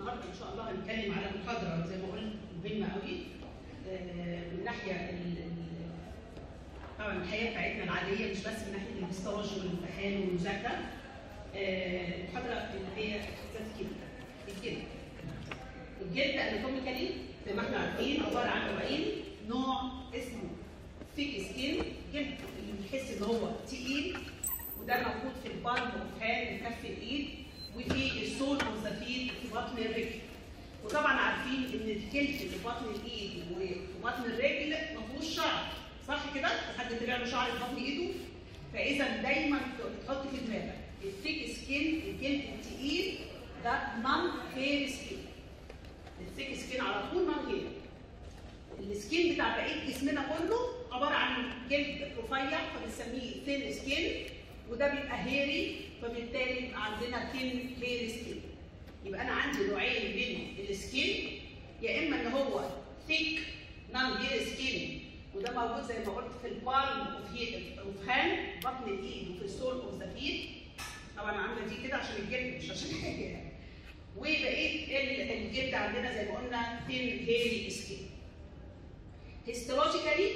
النهارده ان شاء الله هنتكلم على محاضره زي ما قلت مهمه قوي آه، من ناحيه ال- ال- طبعا الحياه بتاعتنا العاديه مش بس من ناحيه الهيستولوجي والامتحان والمذاكره آه، المحاضره اللي هي ذات الجلد الجلد الجلد اناتوميكالي زي ما احنا عارفين عباره عن نوعين نوع اسمه ثيك سكين جلد اللي بنحس ان هو تقيل وده موجود في البالم اوف هاند كف الايد وفي السول اوف ذا فيت في بطن الرجل وطبعا عارفين ان الجلد اللي في بطن الايد وفي بطن الرجل ما فيهوش شعر صح كده؟ حد طلع له شعر في بطن ايده فاذا دايما تحط في دماغك الثيك سكين الجلد التقيل ده نون هير سكين الثيك سكين على طول نون هير السكين بتاع بقيه جسمنا كله عباره عن جلد رفيع فبنسميه ثين سكين وده بيبقى هيري فبالتالي يبقى عندنا ثين هير سكين يبقى انا عندي نوعين من السكين يا اما ان هو ثيك نون هير سكين وده موجود زي ما قلت في البالم اوف هاند بطن الايد وفي السول اوف ذا فيت طبعا عامله دي كده عشان الجلد مش عشان حاجه يعني وبقيه ال- الجلد عندنا زي ما قلنا ثين هيري سكين هيستولوجيكالي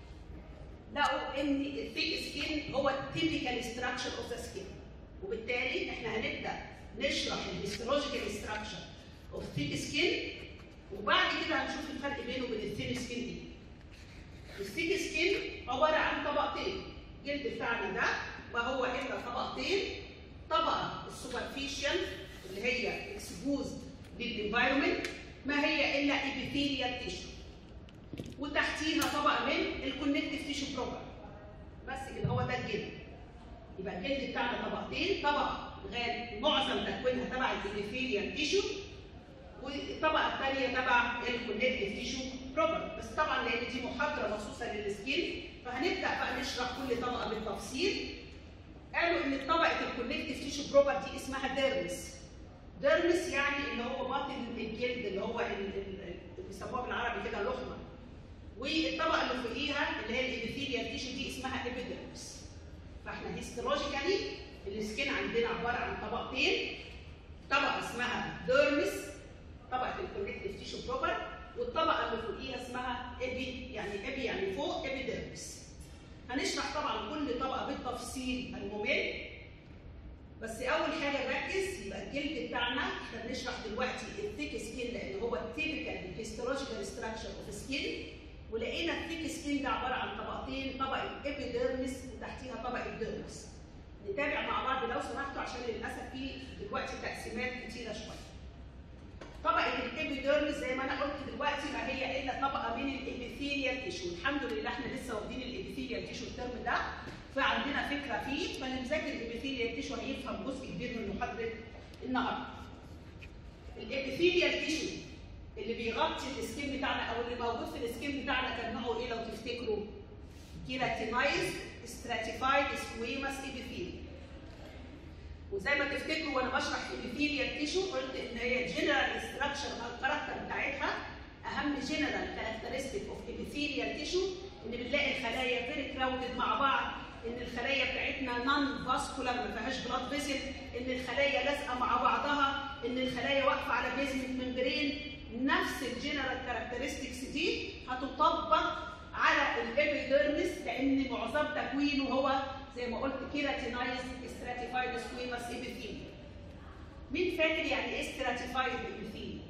لقوا ان الثيك سكين هو التيبيكال ستراكشر اوف ذا سكين وبالتالي احنا هنبدا نشرح الهيستولوجيكال ستراكشر اوف ثيك سكين وبعد كده هنشوف الفرق بينه وبين الثين سكين دي الثيك سكين عباره عن طبقتين الجلد بتاعنا ده وهو الا طبقتين طبقه السوبرفيشال اللي هي اكسبوزد للانفايرمنت ما هي الا ابيثيليال تيشو وتحتيها طبقه من الكونكتيف تيشو بروبر بس كده هو ده الجلد يبقى الجلد بتاعنا طبقتين طبقه غير معظم تكوينها تبع الابيثيليال تيشو والطبقه الثانيه تبع الكونكتيف تيشو بروبر بس طبعا لان دي محاضره مخصوصه للسكين فهنبدا بقى نشرح كل طبقه بالتفصيل قالوا ان طبقه الكونكتيف تيشو بروبر دي اسمها ديرمس ديرمس يعني اللي هو باطن الجلد اللي هو ال- ال- ال- بيسموها بالعربي كده لحمه والطبقه اللي فوقيها اللي هي الابيثيليال تيشو دي اسمها ابيديرمس فاحنا هيستولوجيكالي السكين عندنا عباره عن طبقتين طبقه اسمها ديرمس طبقه الكونكتيف تيشو بروبر والطبقه اللي فوقيها اسمها ابي يعني ابي يعني فوق ابيديرمس هنشرح طبعا كل طبقه بالتفصيل الممل بس اول حاجه نركز يبقى الجلد بتاعنا احنا بنشرح دلوقتي الثيك سكين لان هو التيبيكال هيستولوجيكال ستراكشر اوف سكين ولقينا الثيك سكين ده عباره عن طبقتين طبقه ابيديرمس وتحتيها طبقه ديرمس نتابع مع بعض لو سمحتوا عشان للاسف في دلوقتي تقسيمات كتيره شويه طبقه الابيديرمس زي ما انا قلت دلوقتي ما هي الا طبقه من الابيثيليال تيشو الحمد لله احنا لسه واخدين الابيثيليال تيشو الترم ده فعندنا فكره فيه فاللي مذاكر الابيثيليال تيشو هيفهم جزء كبير من محاضره النهارده الابيثيليال تيشو اللي بيغطي السكين بتاعنا او اللي موجود في السكين بتاعنا كان نوعه ايه لو تفتكروا كيراتينايز ستراتيفايد سكويماس ابيثيليال وزي ما تفتكروا وانا بشرح الابيثيليال تيشو قلت ان هي جنرال ستراكشر او الكاركتر بتاعتها اهم جنرال كاركترستيك اوف ابيثيليال تيشو ان بنلاقي الخلايا فيري كراودد مع بعض ان الخلايا بتاعتنا نون فاسكولار ما فيهاش بلاد فيسل ان الخلايا لازقه مع بعضها ان الخلايا واقفه على بيزمنت ممبرين نفس الجنرال كاركترستكس دي هتطبق على الابيديرمس لان معظم تكوينه هو زي ما قلت كيراتينايز ستراتيفايد سكويماس ابيثيليوم مين فاكر يعني ايه ستراتيفايد ابيثيليوم؟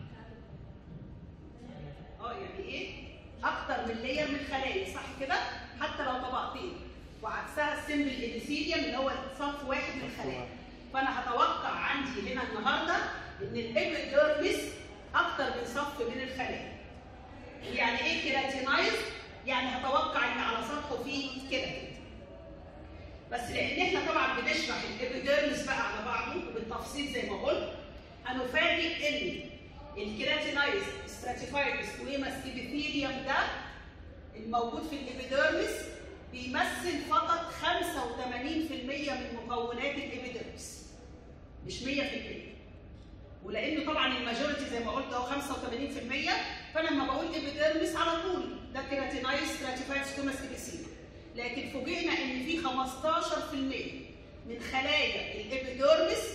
اه يعني ايه؟ اكتر من لير من الخلايا صح كده؟ حتى لو طبقتين وعكسها السمبل ابيثيليوم اللي هو صف واحد من الخلايا فانا هتوقع عندي هنا النهارده ان الابيديرمس اكتر من صف من الخلايا يعني ايه كيراتينايز؟ يعني هتوقع ان على سطحه فيه كده كده بس لان احنا طبعا بنشرح الابيديرمس بقى على بعضه وبالتفصيل زي ما قلت هنفاجئ ان الكيراتينايز ستراتيفايد سكويماس ابيثيليوم ده الموجود في الابيديرمس بيمثل فقط 85% من مكونات الابيديرمس مش 100% ولانه طبعا الماجوريتي زي ما قلت اهو 85% فانا لما بقول ابيديرمس على طول ده كيراتينايز ستراتيفايد سكويماس ابيثيليوم لكن فوجئنا ان في 15% من خلايا الابيديرمس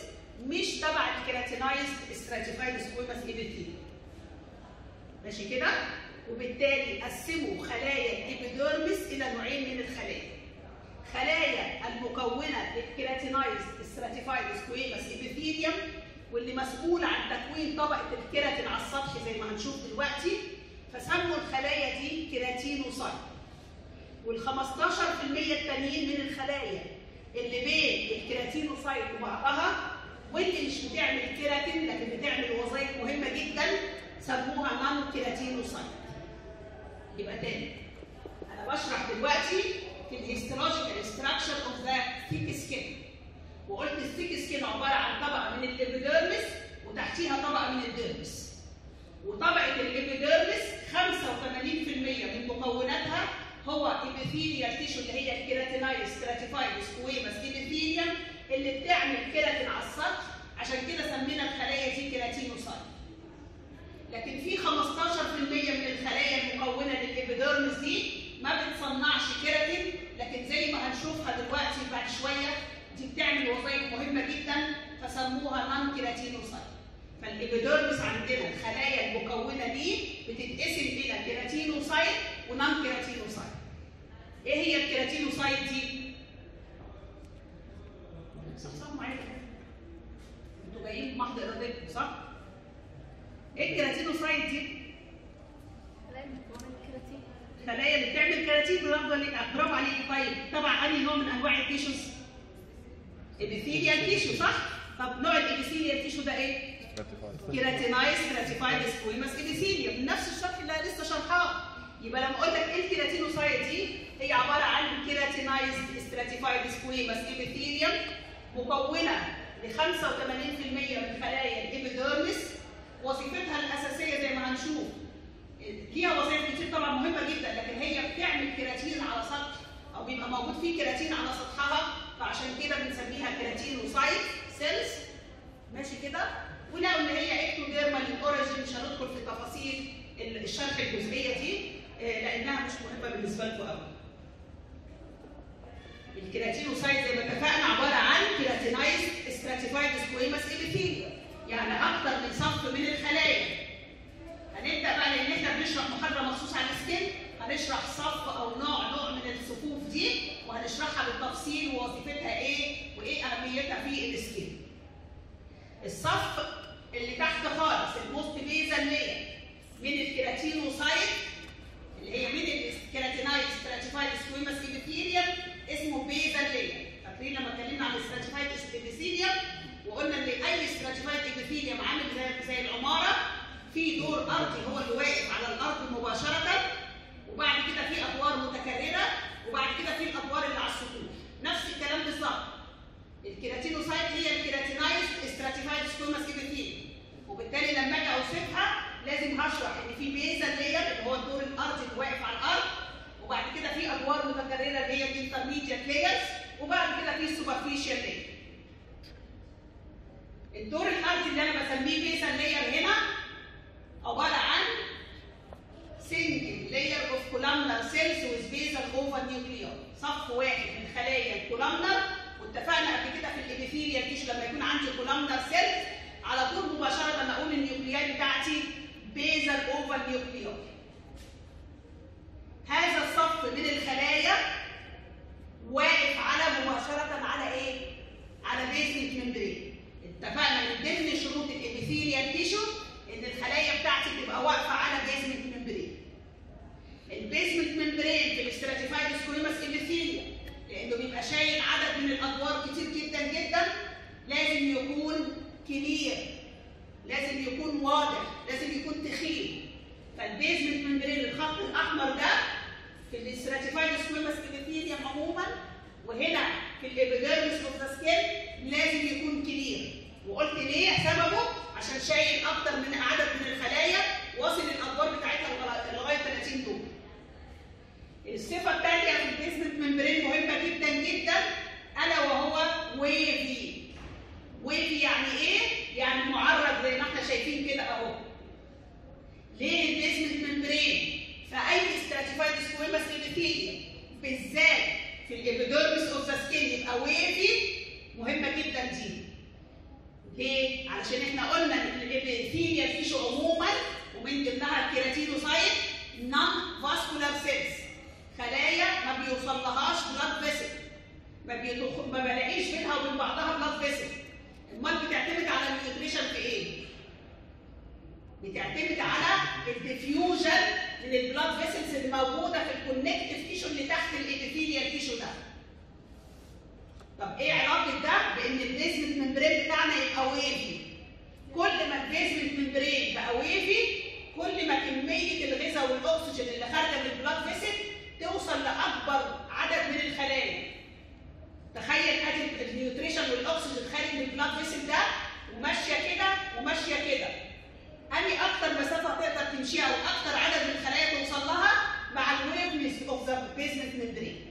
مش تبع الكيراتينايزد ستراتيفايد سكويماس ايبيثيليوم ماشي كده وبالتالي قسموا خلايا الابيديرمس الى نوعين من الخلايا خلايا المكونه للكيراتينايزد ستراتيفايد سكويماس ايبيثيليوم واللي مسؤول عن تكوين طبقه الكيراتين على السطح زي ما هنشوف دلوقتي فسموا الخلايا دي كيراتينوسايت وال 15% التانيين من الخلايا اللي بين الكيراتينوسايت وبعضها واللي مش بتعمل كيراتين لكن بتعمل وظائف مهمه جدا سموها نون كيراتينوسايت يبقى تاني انا بشرح دلوقتي في الهيستولوجيكال ستراكشر اوف ذا ثيك سكين وقلت الثيك سكين عباره عن طبقه من الابيديرمس وتحتيها طبقه من الديرمس وطبقه الابيديرمس 85% من مكوناتها هو ابيثيليال تيشو اللي هي الكيراتينايز ستراتيفايد سكويماس ابيثيليوم اللي بتعمل كيراتين على السطح عشان كده سمينا الخلايا دي كيراتينوسايت لكن في 15% من الخلايا المكونه للابيديرمس دي ما بتصنعش كيراتين لكن زي ما هنشوفها دلوقتي بعد شويه دي بتعمل وظائف مهمه جدا فسموها نون كيراتينوسايت فالابيديرمس عندنا الخلايا المكونه ليه بتتقسم الى كيراتينوسايت ونون كيراتينوسايت ايه هي الكيراتينوسايت دي صح معايا انتوا جايين بمحض ارادتكم صح ايه الكيراتينوسايت دي الخلايا اللي بتعمل كيراتين برافو عليك برافو عليك طيب طبعا انهي نوع من انواع التيشوز ابيثيليال تيشو صح طب نوع الابيثيليال تيشو ده ايه كيراتينايز كيراتيفايد سكويماس ابيثيليوم نفس الشرح اللي انا لسه شرحاه يبقى لما اقول لك ايه الكيراتينوسايت دي هي عباره عن كيراتينايز ستراتيفايد سكويماس ابيثيليوم مكونه ل 85% من خلايا الابيديرمس وظيفتها الاساسيه زي ما هنشوف ليها وظائف كتير طبعا مهمه جدا لكن هي بتعمل كيراتين على سطح او بيبقى موجود فيه كيراتين على سطحها فعشان كده بنسميها كيراتينوسايت سيلز ماشي كده ولو ان هي اكتوديرمال الاوريجين مش هندخل في تفاصيل الشرح الجزئيه دي لانها مش مهمه بالنسبه لكم قوي. الكيراتينوسايت زي ما اتفقنا عباره عن كيراتينايز ستراتيفايد سكويماس ابيثيليوم يعني اكتر من صف من الخلايا. هنبدا بقى لان احنا بنشرح محاضره مخصوص عن السكن هنشرح صف او نوع نوع من الصفوف دي وهنشرحها بالتفصيل ووظيفتها ايه وايه اهميتها في السكن. الصف اللي تحت خالص الموست بيزل لير من الكيراتينوسايت اللي هي من الكيراتينايز ستراتيفايد سكويماس ابيثيليوم اسمه بيزل لير فاكرين لما اتكلمنا عن الستراتيفايد ابيثيليوم وقلنا ان اي ستراتيفايد ابيثيليوم عامل زي زي العماره في دور ارضي هو اللي واقف على الارض مباشره وبعد كده في ادوار متكرره وبعد كده في الادوار اللي على السطوح نفس الكلام بالظبط الكيراتينوسايت هي الكيراتينايز ستراتيفايد سكويماس ابيثيليوم وبالتالي لما اجي اوصفها لازم هشرح ان في بيزل لير اللي هو الدور الارضي اللي واقف على الارض وبعد كده في ادوار متكرره اللي هي الانترميديت لايرز وبعد كده في السوبرفيشال لاير الدور الارضي اللي انا بسميه بيزل لير هنا عباره عن single layer of columnar cells with basal over nucleus صف واحد من خلايا الكولامنر واتفقنا قبل كده في الابيثيليال تيشو لما يكون عندي كولامنر سيلز على طول مباشره اقول النيوكلياي بتاعتي بيزل اوفر نيوكلياي هذا الصف من الخلايا واقف على مباشره على ايه؟ على بيزمنت ممبرين اتفقنا من ضمن شروط الابيثيليال تيشو ان الخلايا بتاعتي تبقى واقفه على بيزمنت ممبرين البيزمنت ممبرين في الاستراتيفايد سكويماس ابيثيليا لانه بيبقى شايل عدد من الادوار كتير جدا جدا لازم يكون كبير لازم يكون واضح لازم يكون تخين فالبيزمنت ممبرين الخط الاحمر ده في الاستراتيفايد سكويماس ابيثيليا عموما وهنا في الابيديرمس اوف ذا سكين لازم يكون كبير وقلت ليه سببه عشان شايل اكتر من عدد من الخلايا واصل الادوار بتاعتها لغايه 30 دور الصفه الثانيه في البيزمنت ممبرين مهمه جدا جدا الا وهو ويفي ويفي يعني ايه؟ يعني معرض زي ما احنا شايفين كده اهو ليه البيزمنت ممبرين في اي ستراتيفايد سكويماس ابيثيليا بالذات في الابيديرمس اوف ذا سكين يبقى ويفي مهمه جدا دي ليه؟ علشان احنا قلنا ان الابيثيليال تيشو عموما ومن ضمنها الكيراتينوسايت نون فاسكولار سيلز خلايا ما بيوصلهاش بلاد فيسل ما بيدخل ما بلاقيش بينها وبين بعضها بلاد فيسل امال بتعتمد على النيوتريشن في ايه؟ بتعتمد على الديفيوجن من البلاد فيسلز اللي موجوده في الكونكتيف تيشو اللي تحت الابيثيليال تيشو ده. طب ايه علاقه ده بان البيزمنت ممبرين بتاعنا يبقى ويفي؟ كل ما البيزمنت ممبرين بقى ويفي كل ما كميه الغذاء والاكسجين اللي خارجه من البلاد فيسل توصل لاكبر عدد من الخلايا. تخيل ادي النيوتريشن والاكسجين خارج من البلاد فيسل ده وماشيه كده وماشيه كده. انهي اكتر مسافه تقدر تمشيها واكتر عدد من الخلايا توصل لها مع الويفنس اوف ذا بيزمنت ممبرين.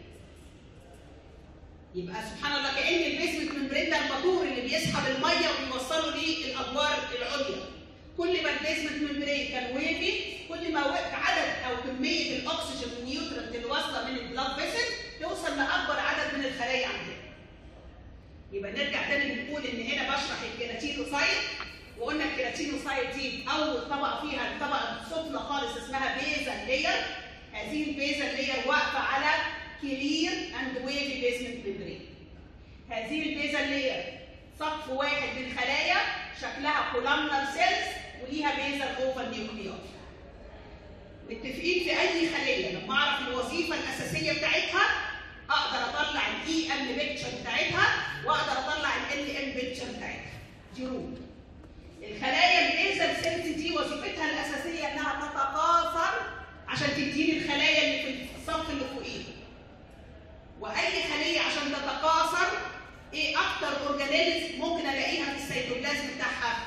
يبقى سبحان الله كان البيزمنت ممبرين ده الموتور اللي بيسحب الميه وبيوصله للادوار العليا. كل ما البيزمنت ممبرين كان ويفي كل ما عدد او كميه الاكسجين والنيوترنت اللي واصله من البلاد فيسل توصل لاكبر عدد من الخلايا عندنا. يبقى نرجع تاني بنقول ان هنا بشرح الكيراتينوسايت وقلنا الكيراتينوسايت دي اول طبقه فيها الطبقه السفلى خالص اسمها بيزل لير هذه البيزل لير واقفه على كلير اند ويفي بيزمنت ميمبرين هذه البيزل لير صف واحد من خلايا شكلها كولامنر سيلز وليها بيزل اوفر نيوكليار متفقين في اي خليه لما اعرف الوظيفه الاساسيه بتاعتها اقدر اطلع الاي ام بيكتشر بتاعتها واقدر اطلع ال ام بيكتشر بتاعتها دي رول الخلايا البيزل سيلز دي وظيفتها الاساسيه انها تتكاثر عشان تديني الخلايا اللي في الصف اللي فوقيه واي خليه عشان تتكاثر ايه اكتر اورجانيلز ممكن الاقيها في السيتوبلازم بتاعها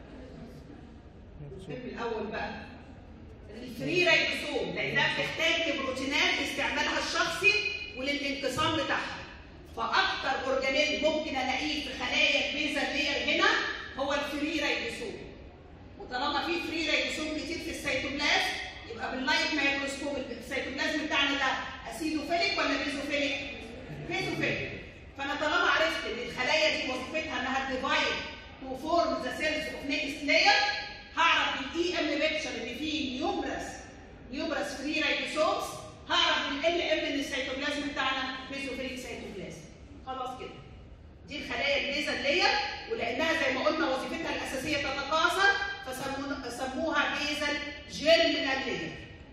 الفيلم الاول بقى الفري رايبوسوم لانها بتحتاج لبروتينات لاستعمالها الشخصي وللانقسام بتاعها فاكتر اورجانيل ممكن الاقيه في خلايا البيزل لير هنا هو الفري رايبوسوم وطالما في فري رايبوسوم كتير في السيتوبلازم يبقى باللايت مايكروسكوب السيتوبلازم بتاعنا ده اسيدوفيليك ولا بيزوفيليك؟ بيزوفيليك فانا طالما عرفت ان الخلايا دي وظيفتها انها ديفايد تو فورم ذا سيلز اوف نيكست لاير هعرف الاي ام بيكتشر اللي فيه نيومرس نيومرس فري رايبوسومز هعرف ال ام ان السيتوبلازم بتاعنا بيزوفيليك سيتوبلازم خلاص كده دي الخلايا البيزل لير ولانها زي ما قلنا وظيفتها الاساسيه تتكاثر فسموها بيزل جيرمينال لير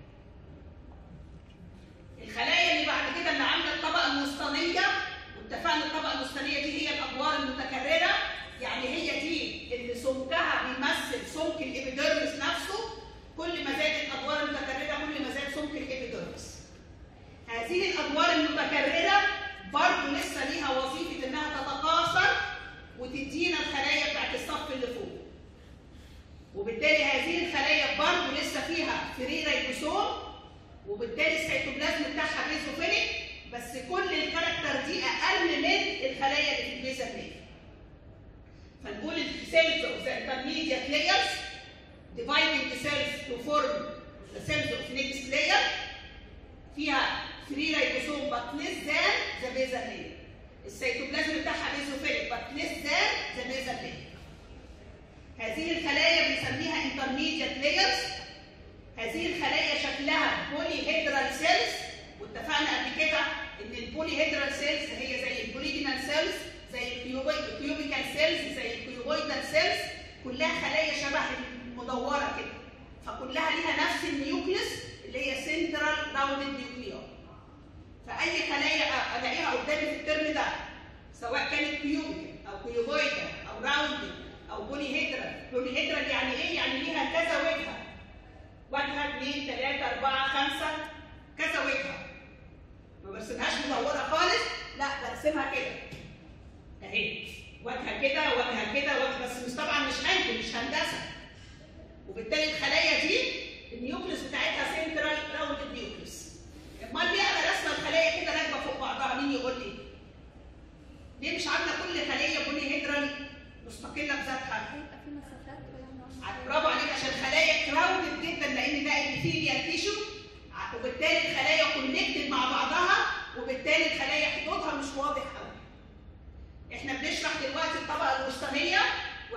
الخلايا اللي بعد كده اللي عامله الطبقه الوسطانيه واتفقنا الطبقه الوسطانيه دي هي الادوار المتكرره يعني هي دي اللي سمكها بيمثل سمك الابيديرمس نفسه كل ما زادت الادوار المتكرره كل ما زاد سمك الابيديرمس هذه الادوار المتكرره برضه لسه ليها وظيفه انها تتكاثر وتدينا الخلايا بتاعت الصف اللي فوق وبالتالي هذه الخلايا برضه لسه فيها فري رايبوسوم وبالتالي السيتوبلازم بتاعها بيزوفيليك بس كل الكاركتر دي اقل من الخلايا اللي في البيزل لير فنقول السيلز اوف ذا intermediate layers dividing the cells to form the cells of next layer فيها فري رايبوسوم but less than the basal layer السيتوبلازم بتاعها بيزوفيليك but less than the basal layer هذه الخلايا بنسميها intermediate layers هذه الخلايا شكلها بولي هيدرال سيلز واتفقنا قبل كده ان البولي هيدرال سيلز هي زي البوليجينال سيلز زي الكيوبيكال سيلز زي الكيوبويدال سيلز كلها خلايا شبه المدوره كده فكلها ليها نفس النيوكليس اللي هي سنترال راوندد نيوكليار فاي خلايا الاقيها قدامي في الترم ده سواء كانت كيوبيكال او كيوبويدال او راوندد او بولي هيدرال بولي هيدرال يعني ايه؟ يعني ليها كذا وجهه واجهه اثنين ثلاثه اربعه خمسه كذا وجهه ما برسمهاش مدوره خالص لا برسمها كده اهي واجهه كده واجهه كده واجهه بس مش طبعا مش انجل مش هندسه وبالتالي الخلايا دي النيوكليس بتاعتها سنترال راوند نيوكليس امال ليه انا رسمه الخلايا كده راكبه فوق بعضها مين يقول لي؟ ليه مش عامله كل خليه بني هيدرال مستقله بذاتها؟ هيبقى في مسافات ولا برافو عليك عشان الخلايا كراودد جدا لان ده ابيثيليال تيشو وبالتالي الخلايا كونكتد مع بعضها وبالتالي الخلايا حدودها مش واضح قوي. احنا بنشرح دلوقتي الطبقه الوسطانيه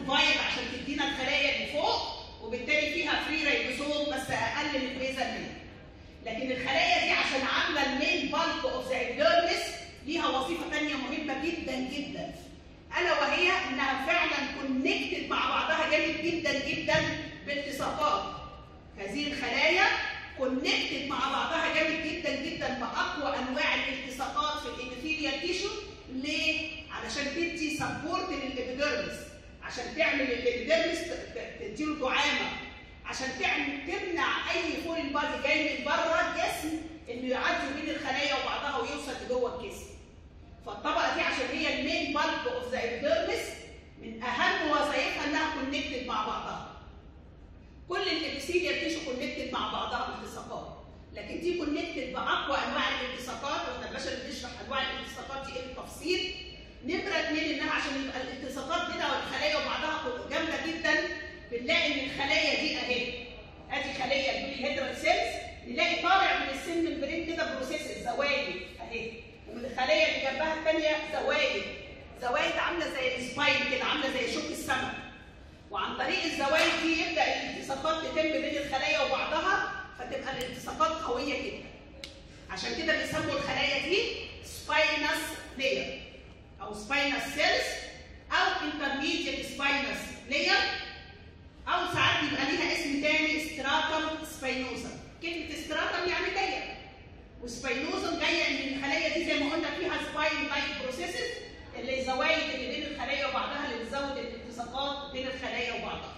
ديفايد عشان تدينا الخلايا اللي فوق وبالتالي فيها فري رايبوسوم بس اقل من البيزل مين لكن الخلايا دي عشان عامله المين بالك اوف ذا ايبيديرمس ليها وظيفه ثانيه مهمه جدا جدا الا وهي انها فعلا كونكتد مع بعضها جامد جدا جدا بالتصاقات هذه الخلايا كونكتد مع بعضها جامد جدا جدا باقوى انواع الالتصاقات في الابيثيليال تيشو ليه؟ علشان تدي سبورت للابيديرمس عشان تعمل الابيديرمس تديله دعامه عشان تعمل تمنع اي فورين بادي جاي من بره الجسم انه يعدي بين الخلايا وبعضها ويوصل لجوه الجسم. فالطبقه دي عشان هي المين بالك اوف ذا ابيديرمس من اهم وظائفها انها كونكتد مع بعضها. كل الابيثيليال تيشو كونكتد مع بعضها بالتصاقات لكن دي كونكتد باقوى انواع الالتصاقات واحنا البشر بنشرح انواع الالتصاقات دي ايه بالتفصيل نمره اثنين انها عشان يبقى الالتصاقات بينها والخلايا وبعضها جامده جدا بنلاقي ان الخلايا دي اهي ادي خليه البوليهيدرال سيلز نلاقي طالع من السن ممبرين كده بروسيس زوايد اهي ومن الخلايا اللي جنبها الثانيه زوايد زوايد عامله زي السباين كده عامله زي شوك السمك وعن طريق الزوايد دي يبدا الالتصاقات تتم بين الخلايا وبعضها فتبقى الالتصاقات قويه جدا عشان كده بيسموا الخلايا دي سباينس لاير او سباينس سيلز او انترميديت سباينس لاير او ساعات بيبقى ليها اسم تاني ستراتم سباينوزا كلمه ستراتم يعني لاير وسباينوزا جايه ان الخلايا دي زي ما قلنا فيها سباين لايك بروسيسز اللي الزوايد اللي بين الخلايا وبعضها اللي بتزود الالتصاقات بين الخلايا وبعضها.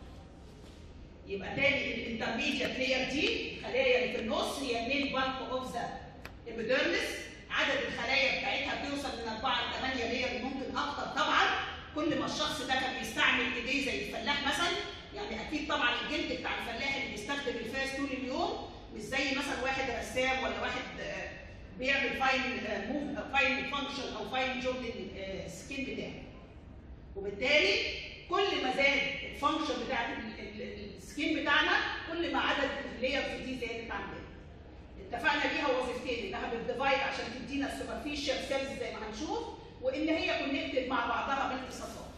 يبقى تاني الانترميديت لاير دي الخلايا اللي في النص هي المين بالك اوف ذا ايبيديرمس عدد الخلايا بتاعتها بيوصل من 4 ل 8 لاير ممكن اكتر طبعا كل ما الشخص ده كان بيستعمل ايديه زي الفلاح مثلا يعني اكيد طبعا الجلد بتاع الفلاح اللي بيستخدم الفاس طول اليوم مش زي مثلا واحد رسام ولا واحد بيعمل فاين موف فاين فانكشن او فاين جوب للسكين بتاعه وبالتالي كل ما زاد الفانكشن بتاعت السكين بتاعنا كل ما عدد اللايرز دي زادت عندنا اتفقنا ليها وظيفتين انها بتديفايد عشان تدينا السوبرفيشال سيلز زي ما هنشوف وان هي كونكتد مع بعضها بالتصاقات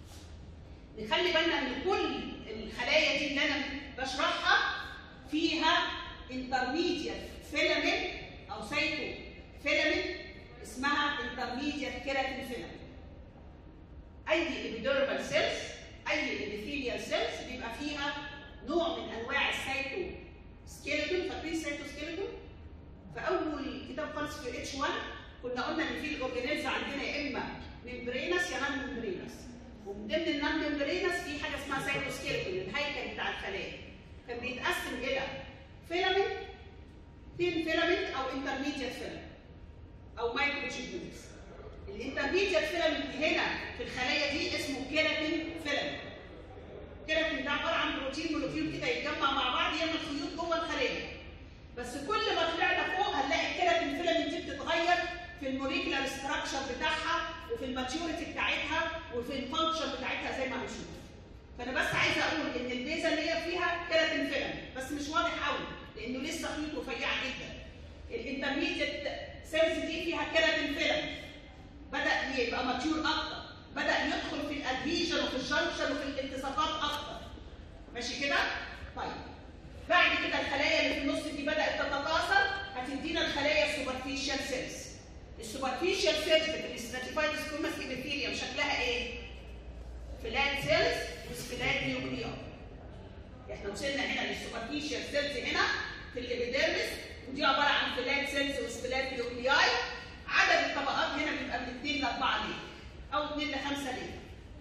نخلي بالنا ان كل الخلايا دي اللي انا بشرحها فيها انترميديت فيلامنت او سايتو فيلامنت اسمها انترميديت كيراتين فيلامنت اي ابيديرمال سيلز اي ابيثيليال سيلز بيبقى فيها نوع من انواع السايتو سكيلتون فاكرين السايتو سكيلتون في اول كتاب خالص في اتش 1 كنا قلنا ان في الاورجانيلز عندنا يا اما ممبرينس يا نون ممبرينس ومن ضمن النون ممبرينس في حاجه اسمها سايتو سكيلتون الهيكل بتاع الخلايا كان بيتقسم الى فيلامنت ثين فيلامنت او انترميديت فيلامنت او مايكرو تشيبيولز الانترميديت فيلامنت هنا في الخلايا دي اسمه كيراتين فيلامنت الكيراتين ده عباره عن بروتين مولكيول كده يتجمع مع بعض يعمل خيوط جوه الخليه بس كل ما طلعنا فوق هنلاقي الكيراتين فيلامنت دي بتتغير في الموليكولار ستراكشر بتاعها وفي الماتيوريتي بتاعتها وفي الفانكشن بتاعتها زي ما هنشوف فانا بس عايزه اقول ان البيزا اللي هي فيها كيراتين فيلامنت بس مش واضح قوي لانه لسه خيوط رفيعه جدا الانترميديت سيلز دي فيها كيراتين فيلامنت بدا يبقى ماتيور اكتر بدا يدخل في الادهيجن وفي الجنكشن وفي الالتصاقات اكتر ماشي كده طيب بعد كده الخلايا اللي في النص دي بدات تتكاثر هتدينا الخلايا السوبرفيشال سيلز السوبرفيشال سيلز في الاستراتيفايد سكوماس ابيثيليوم شكلها ايه فلات سيلز وسفلات نيوكليار احنا وصلنا هنا للسوبرفيشال سيلز هنا في الابيديرمس ودي عباره عن فلات سيلز وسفلات نيوكلياي عدد الطبقات هنا بيبقى من 2 ل 4 لير او 2 ل 5 لير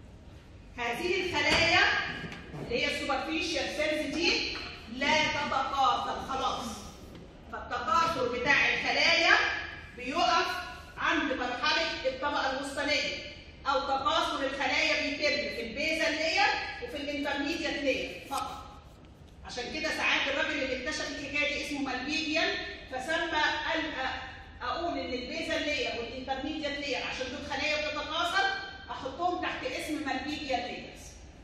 هذه الخلايا اللي هي السوبرفيشال سيلز دي لا تتكاثر خلاص فالتكاثر بتاع الخلايا بيقف عند مرحله الطبقه الوسطانيه او تكاثر الخلايا بيتم في البيزل لاير وفي الانترميديت لاير فقط عشان كده ساعات الراجل اللي اكتشف الحكايه دي اسمه مالبيديان فسمى قال اقول ان البيزل لاير والانترميديت لاير عشان دول خلايا بتتكاثر احطهم تحت اسم مالبيديان لايرز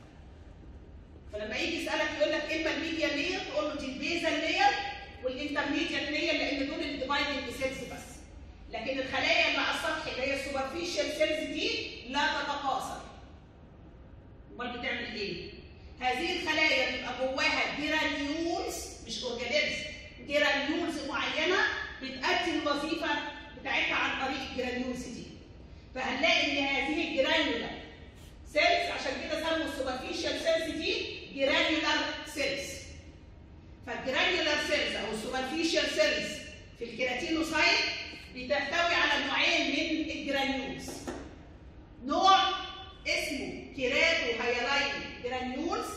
فلما يجي يسالك يقول لك ايه المالبيديان لاير تقول له دي البيزل لاير والانترميديت لاير لان دول الديفايدنج سيلز بس لكن الخلايا اللي على السطح اللي هي السوبرفيشال سيلز دي لا تتكاثر امال بتعمل ايه؟ هذه الخلايا بيبقى جواها جرانيولز مش اورجانيلز جرانيولز معينه بتأدي الوظيفه بتاعتها عن طريق الجرانيولز دي فهنلاقي ان هذه الجرانيولار سيلز عشان كده سموا السوبرفيشال سيلز دي جرانيولار سيلز فالجرانيولار سيلز او السوبرفيشال سيلز في الكيراتينوسايت بتحتوي على نوعين من الجرانيولز نوع اسمه كيراتو هايلاين جرانيولز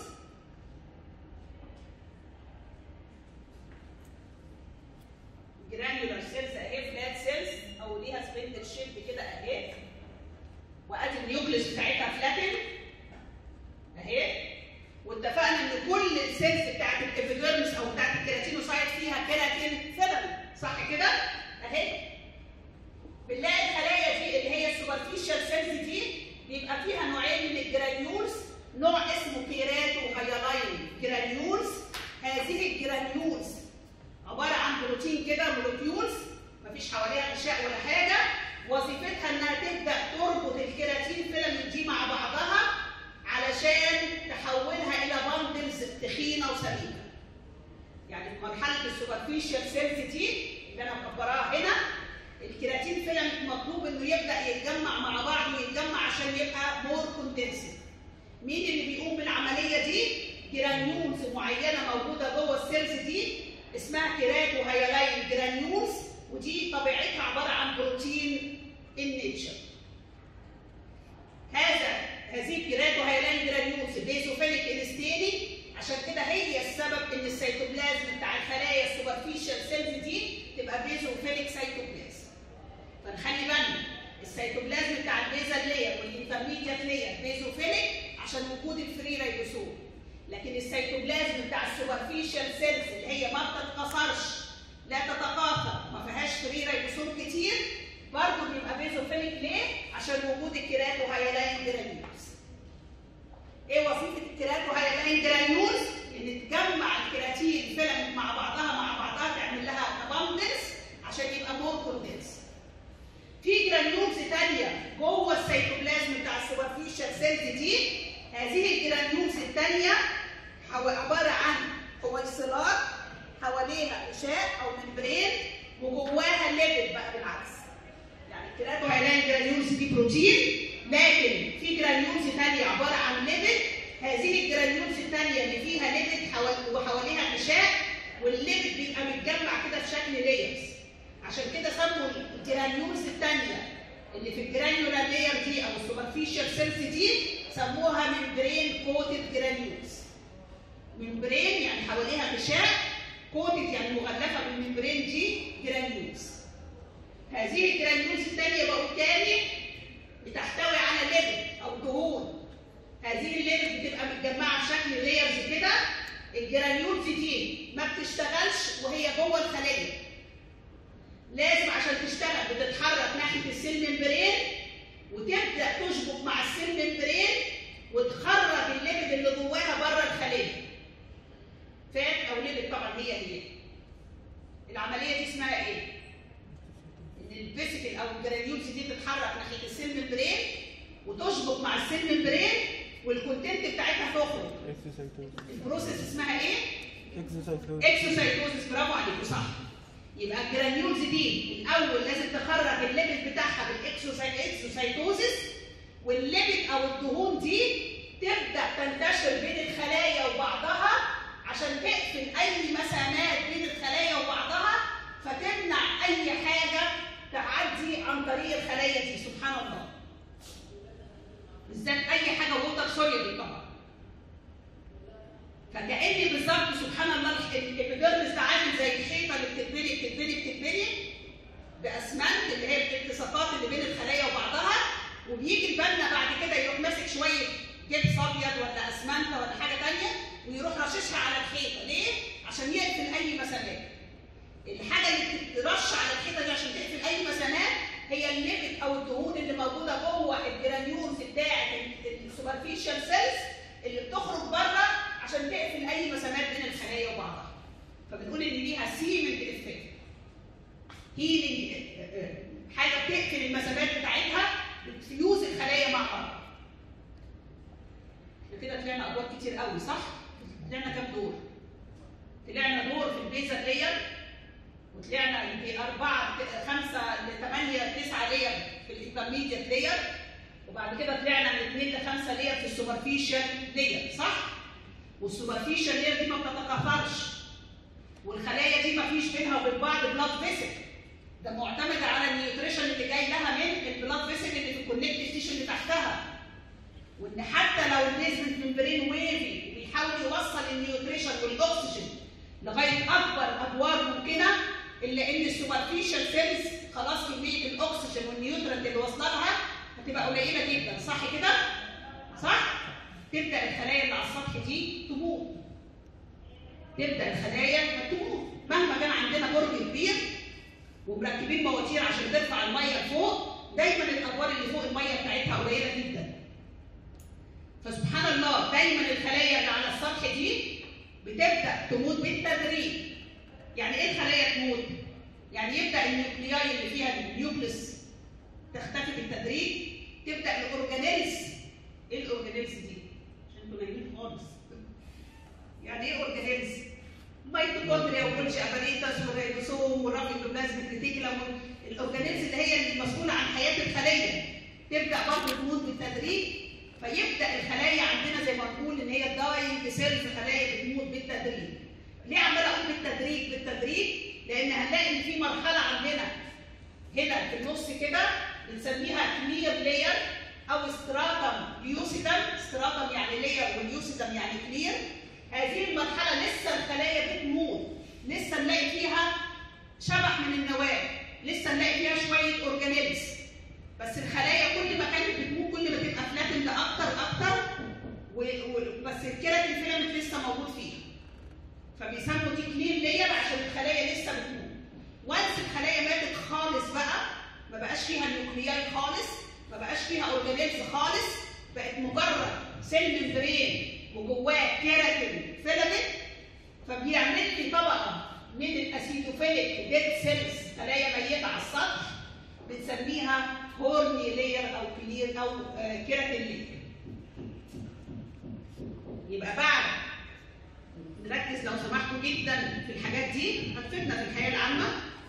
جرانيولار سيلز اهي فلات سيلز او ليها سبندل شيب كده اهي وادي النيوكليس بتاعتها فلاتن اهي واتفقنا ان كل السيلز بتاعت الابيديرمس او بتاعت الكيراتينوسايت فيها كيراتين فيلم صح كده؟ اهي بنلاقي الخلايا دي اللي هي السوبرفيشال سيلز دي بيبقى فيها نوعين من الجرانيولز نوع اسمه كيراتو هايلاين جرانيولز هذه الجرانيولز عباره عن بروتين كده مولكيولز مفيش حواليها غشاء ولا حاجه وظيفتها انها تبدا تربط الكيراتين فيلامنت دي مع بعضها علشان تحولها الى باندلز تخينه وسميكه. يعني في مرحله السوبرفيشال سيلز دي اللي انا مكبراها هنا الكيراتين فيلامنت مطلوب انه يبدا يتجمع مع بعض ويتجمع عشان يبقى مور كوندنسد. مين اللي بيقوم بالعمليه دي؟ جرانيولز معينه موجوده جوه السيلز دي اسمها كيراتو هايلاين جرانيولز ودي طبيعتها عباره عن بروتين النيتشر. هذا هذه الكيراتو هايلاين جرانيولز بيزوفيليك انستيني عشان كده هي السبب ان السيتوبلازم بتاع الخلايا السوبرفيشال سيلز دي تبقى بيزوفيليك سيتوبلازم. فنخلي بالنا السيتوبلازم بتاع البيزال لاير والانترميديت لاير بيزوفيليك عشان وجود الفري رايبوسوم. لكن السيتوبلازم بتاع السوبرفيشال سيلز اللي هي ما بتتكسرش لا تتكاثر ما فيهاش فري رايبوسوم كتير برضه بيبقى بيزوفيليك ليه؟ عشان وجود الكيراتو هايلاين جرانيولز. ايه وظيفه الكيراتو هايلاين جرانيولز؟ ان تجمع الكيراتين فيلامنت مع بعضها مع بعضها تعمل لها اباندنس عشان يبقى مور كوندنس. في جرانيولز ثانيه جوه السيتوبلازم بتاع السوبرفيشال سيلز دي هذه الجرانيولز الثانيه عباره عن حويصلات حواليها غشاء او ممبرين وجواها ليبيد بقى بالعكس. يعني الكيراتو هايلاين جرانيولز دي بروتين لكن في جرانيولز ثانيه عباره عن ليبيد هذه الجرانيولز الثانيه اللي فيها ليبيد حوال وحواليها غشاء والليبيد بيبقى متجمع كده في شكل لايرز عشان كده سموا الجرانيولز الثانيه اللي في الجرانيولار لاير دي او السوبرفيشال سيلز دي سموها ممبرين كوتد جرانيولز ممبرين يعني حواليها غشاء كوتد يعني مغلفه بالممبرين دي جرانيولز هذه الجرانيولز الثانيه بقوا تاني بتحتوي على ليبيد او دهون هذه الليبيد بتبقى متجمعه في شكل لايرز كده الجرانيولز دي ما بتشتغلش وهي جوه الخليه لازم عشان تشتغل بتتحرك ناحيه السيل ممبرين وتبدا تشبك مع السيل ممبرين وتخرج الليبيد اللي جواها بره الخليه فات او ليبيد طبعا هي هي العمليه دي اسمها ايه؟ ان الفيسيكل او الجرانيولز دي تتحرك ناحيه السيل ممبرين وتشبك مع السيل ممبرين والكونتنت بتاعتها تخرج البروسيس اسمها ايه؟ اكزوسايتوز اكسوسايتوزس برافو عليكم صح يبقى الجرانيولز دي الاول لازم تخرج الليبيد بتاعها بالاكسوسايتوزس والليبيد او الدهون دي تبدا تنتشر بين الخلايا وبعضها عشان تقفل اي مسامات بين الخلايا وبعضها فتمنع اي حاجه تعدي عن طريق الخلايا دي سبحان الله بالذات اي حاجه ووتر سوليبل طبعا فكأني بالظبط سبحان الله الابيديرمس ده عامل زي الحيطه اللي بتتبني بتتبني بتتبني باسمنت اللي هي الالتصاقات اللي بين الخلايا وبعضها وبيجي البنا بعد كده يروح ماسك شويه جبس ابيض ولا اسمنته ولا حاجه ثانيه ويروح رششها على الحيطه ليه؟ عشان يقفل اي مسامات. الحاجه اللي بتترش على الحيطه دي عشان تقفل اي مسامات هي الليبت او الدهون اللي موجوده جوه الجرانيولز بتاعه السوبرفيشال سيلز اللي بتخرج بره عشان تقفل اي مسامات بين الخلايا وبعضها. فبنقول ان ليها سيمنت افكت. هيلينج حاجه بتقفل المسامات بتاعتها بتفيوز الخلايا مع بعض. احنا كده طلعنا ادوار كتير قوي صح؟ طلعنا كام دور؟ طلعنا دور في البيزل لاير وطلعنا يمكن أربعة خمسة لثمانية تسعة لاير في الانترميديت لاير وبعد كده طلعنا من اثنين لخمسة لاير في السوبرفيشال لاير صح؟ والسوبرفيشال لاير دي ما بتتكاثرش والخلايا دي ما فيش بينها وبين بعض بلاد فيسل ده معتمد على النيوتريشن اللي جاي لها من البلاد فيسل اللي في الكونكتيف تيشو اللي تحتها وان حتى لو البيزمنت ممبرين ويفي وبيحاول يوصل النيوتريشن والاكسجين لغايه اكبر ادوار ممكنه الا ان السوبرفيشال سيلز خلاص كميه الاكسجين والنيوترنت اللي واصله لها هتبقى قليله جدا صح كده؟ صح؟ تبدا الخلايا اللي على السطح دي تموت تبدا الخلايا تموت مهما كان عندنا برج كبير ومركبين مواتير عشان ترفع الميه لفوق دايما الادوار اللي فوق الميه بتاعتها قليله جدا فسبحان الله دايما الخلايا اللي على السطح دي بتبدا تموت بالتدريج يعني ايه الخلايا تموت يعني يبدا النيوكلياي اللي فيها النيوكليس تختفي بالتدريج تبدا الاورجانيلز ايه الاورجانيلز دي عشان انتوا نايمين خالص يعني ايه اورجانيلز ميتوكوندريا وكولجي اباريتاس والريبوسوم والرابيدوبلازميك ريتيكولم الاورجانيلز اللي هي المسؤوله عن حياه الخليه تبدا برضه تموت بالتدريج فيبدا الخلايا عندنا زي ما نقول ان هي داينج سيلز خلايا بتموت بالتدريج. ليه عماله اقول بالتدريج بالتدريج؟ لان هنلاقي ان في مرحله عندنا هنا في النص كده بنسميها كلير لاير او ستراتم ليوسيدم، ستراتم يعني لاير واليوسيدم يعني كلير. هذه المرحله لسه الخلايا بتموت، لسه نلاقي فيها شبح من النواه، لسه نلاقي فيها شويه اورجانيلز. بس الخلايا كل ما كانت بتموت كل ما تبقى فلاتند اكتر اكتر و... و... بس الكيراتين فيلامنت لسه موجود فيها فبيسموا دي كلين لاير عشان الخلايا لسه بتموت وانس الخلايا ماتت خالص بقى ما بقاش فيها نيوكلياي خالص ما بقاش فيها اورجانيلز خالص بقت مجرد سيل ممبرين وجواه كيراتين فيلامنت فبيعمل لي طبقه من الاسيدوفيليك ديد سيلز خلايا ميته على السطح بنسميها هورني لاير او كلير او آه كيراتين لاير يبقى بعد نركز لو سمحتوا جدا في الحاجات دي هتفيدنا في الحياه العامه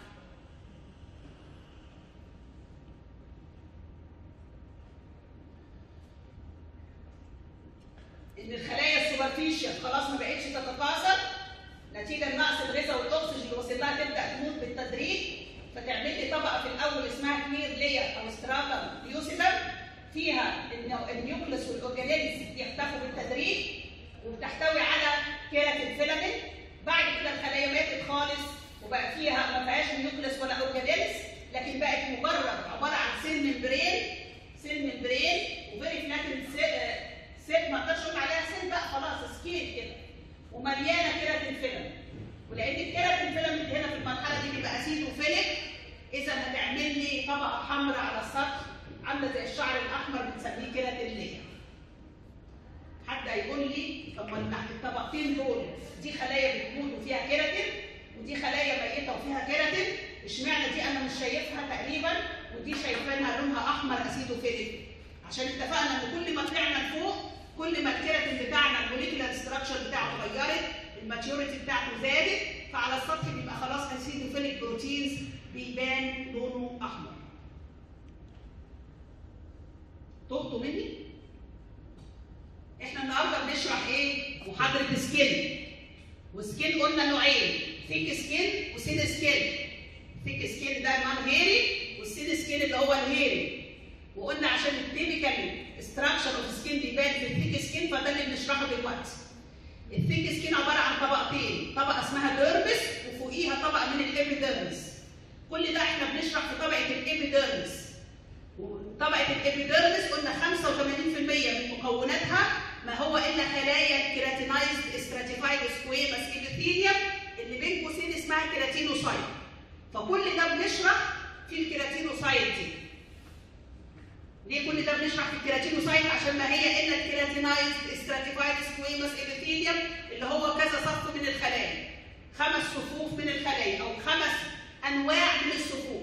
ان الخلايا السوبرفيشال خلاص ما بقتش تتكاثر نتيجه لنقص الغذاء والاكسجين اللي وصل لها تبدا تموت بالتدريج فتعمل لي طبقه في الاول اسمها كلير لاير او ستراتم ليوسيدم فيها النيوكليس والاورجانيلز يختفوا بالتدريج وبتحتوي على كيراتين فيلامنت بعد كده الخلايا ماتت خالص وبقى فيها ما فيهاش نيوكليس ولا اورجانيلز لكن بقت مجرد عباره عن سيل ممبرين سيل ممبرين وفيري فلاتن سيل ما اقدرش اقول عليها سيل بقى خلاص سكيل كده ومليانه كيراتين فيلامنت ولان الكيراتين فيلامنت هنا في المرحله دي بيبقى اسيدوفيليك اذا هتعمل لي طبقه حمراء على السطح عامله زي الشعر الاحمر بنسميه كيراتين لاير حد هيقول لي طب ما الطبقتين دول دي خلايا بتموت وفيها كيراتين ودي خلايا ميته وفيها كيراتين اشمعنى دي انا مش شايفها تقريبا ودي شايفينها لونها احمر اسيدوفيليك عشان اتفقنا ان كل ما طلعنا لفوق كل ما الكيراتين بتاعنا الموليكولار ستراكشر بتاعه اتغيرت الماتيوريتي بتاعته زادت فعلى السطح بيبقى خلاص اسيدوفيليك بروتينز بيبان لونه احمر. تهتوا مني؟ احنا النهارده بنشرح ايه؟ محاضره سكين. وسكين قلنا نوعين، ثيك سكين وسين سكين. ثيك سكين ده نون هيري والسين سكين اللي هو الهيري. وقلنا عشان التيبيكال ستراكشر اوف سكين بيبان في الثيك سكين فده اللي بنشرحه دلوقتي. الثيك سكين عباره عن طبقتين، طبقه اسمها ديرمس وفوقيها طبقه من الابيديرمس. كل ده احنا بنشرح في طبقه الابيديرمس. طبقه الابيديرمس قلنا 85% من مكوناتها ما هو الا خلايا الكيراتينايزد استراتيفايد سكويمس ابيثيليوم اللي بين قوسين اسمها كيراتينوسايت. فكل ده بنشرح في الكيراتينوسايت دي. ليه كل ده بنشرح في الكيراتينوسايت عشان ما هي الا الكيراتينايزد استراتيفايد سكويمس ابيثيليوم اللي هو كذا صف من الخلايا. خمس صفوف من الخلايا او خمس انواع من الصفوف.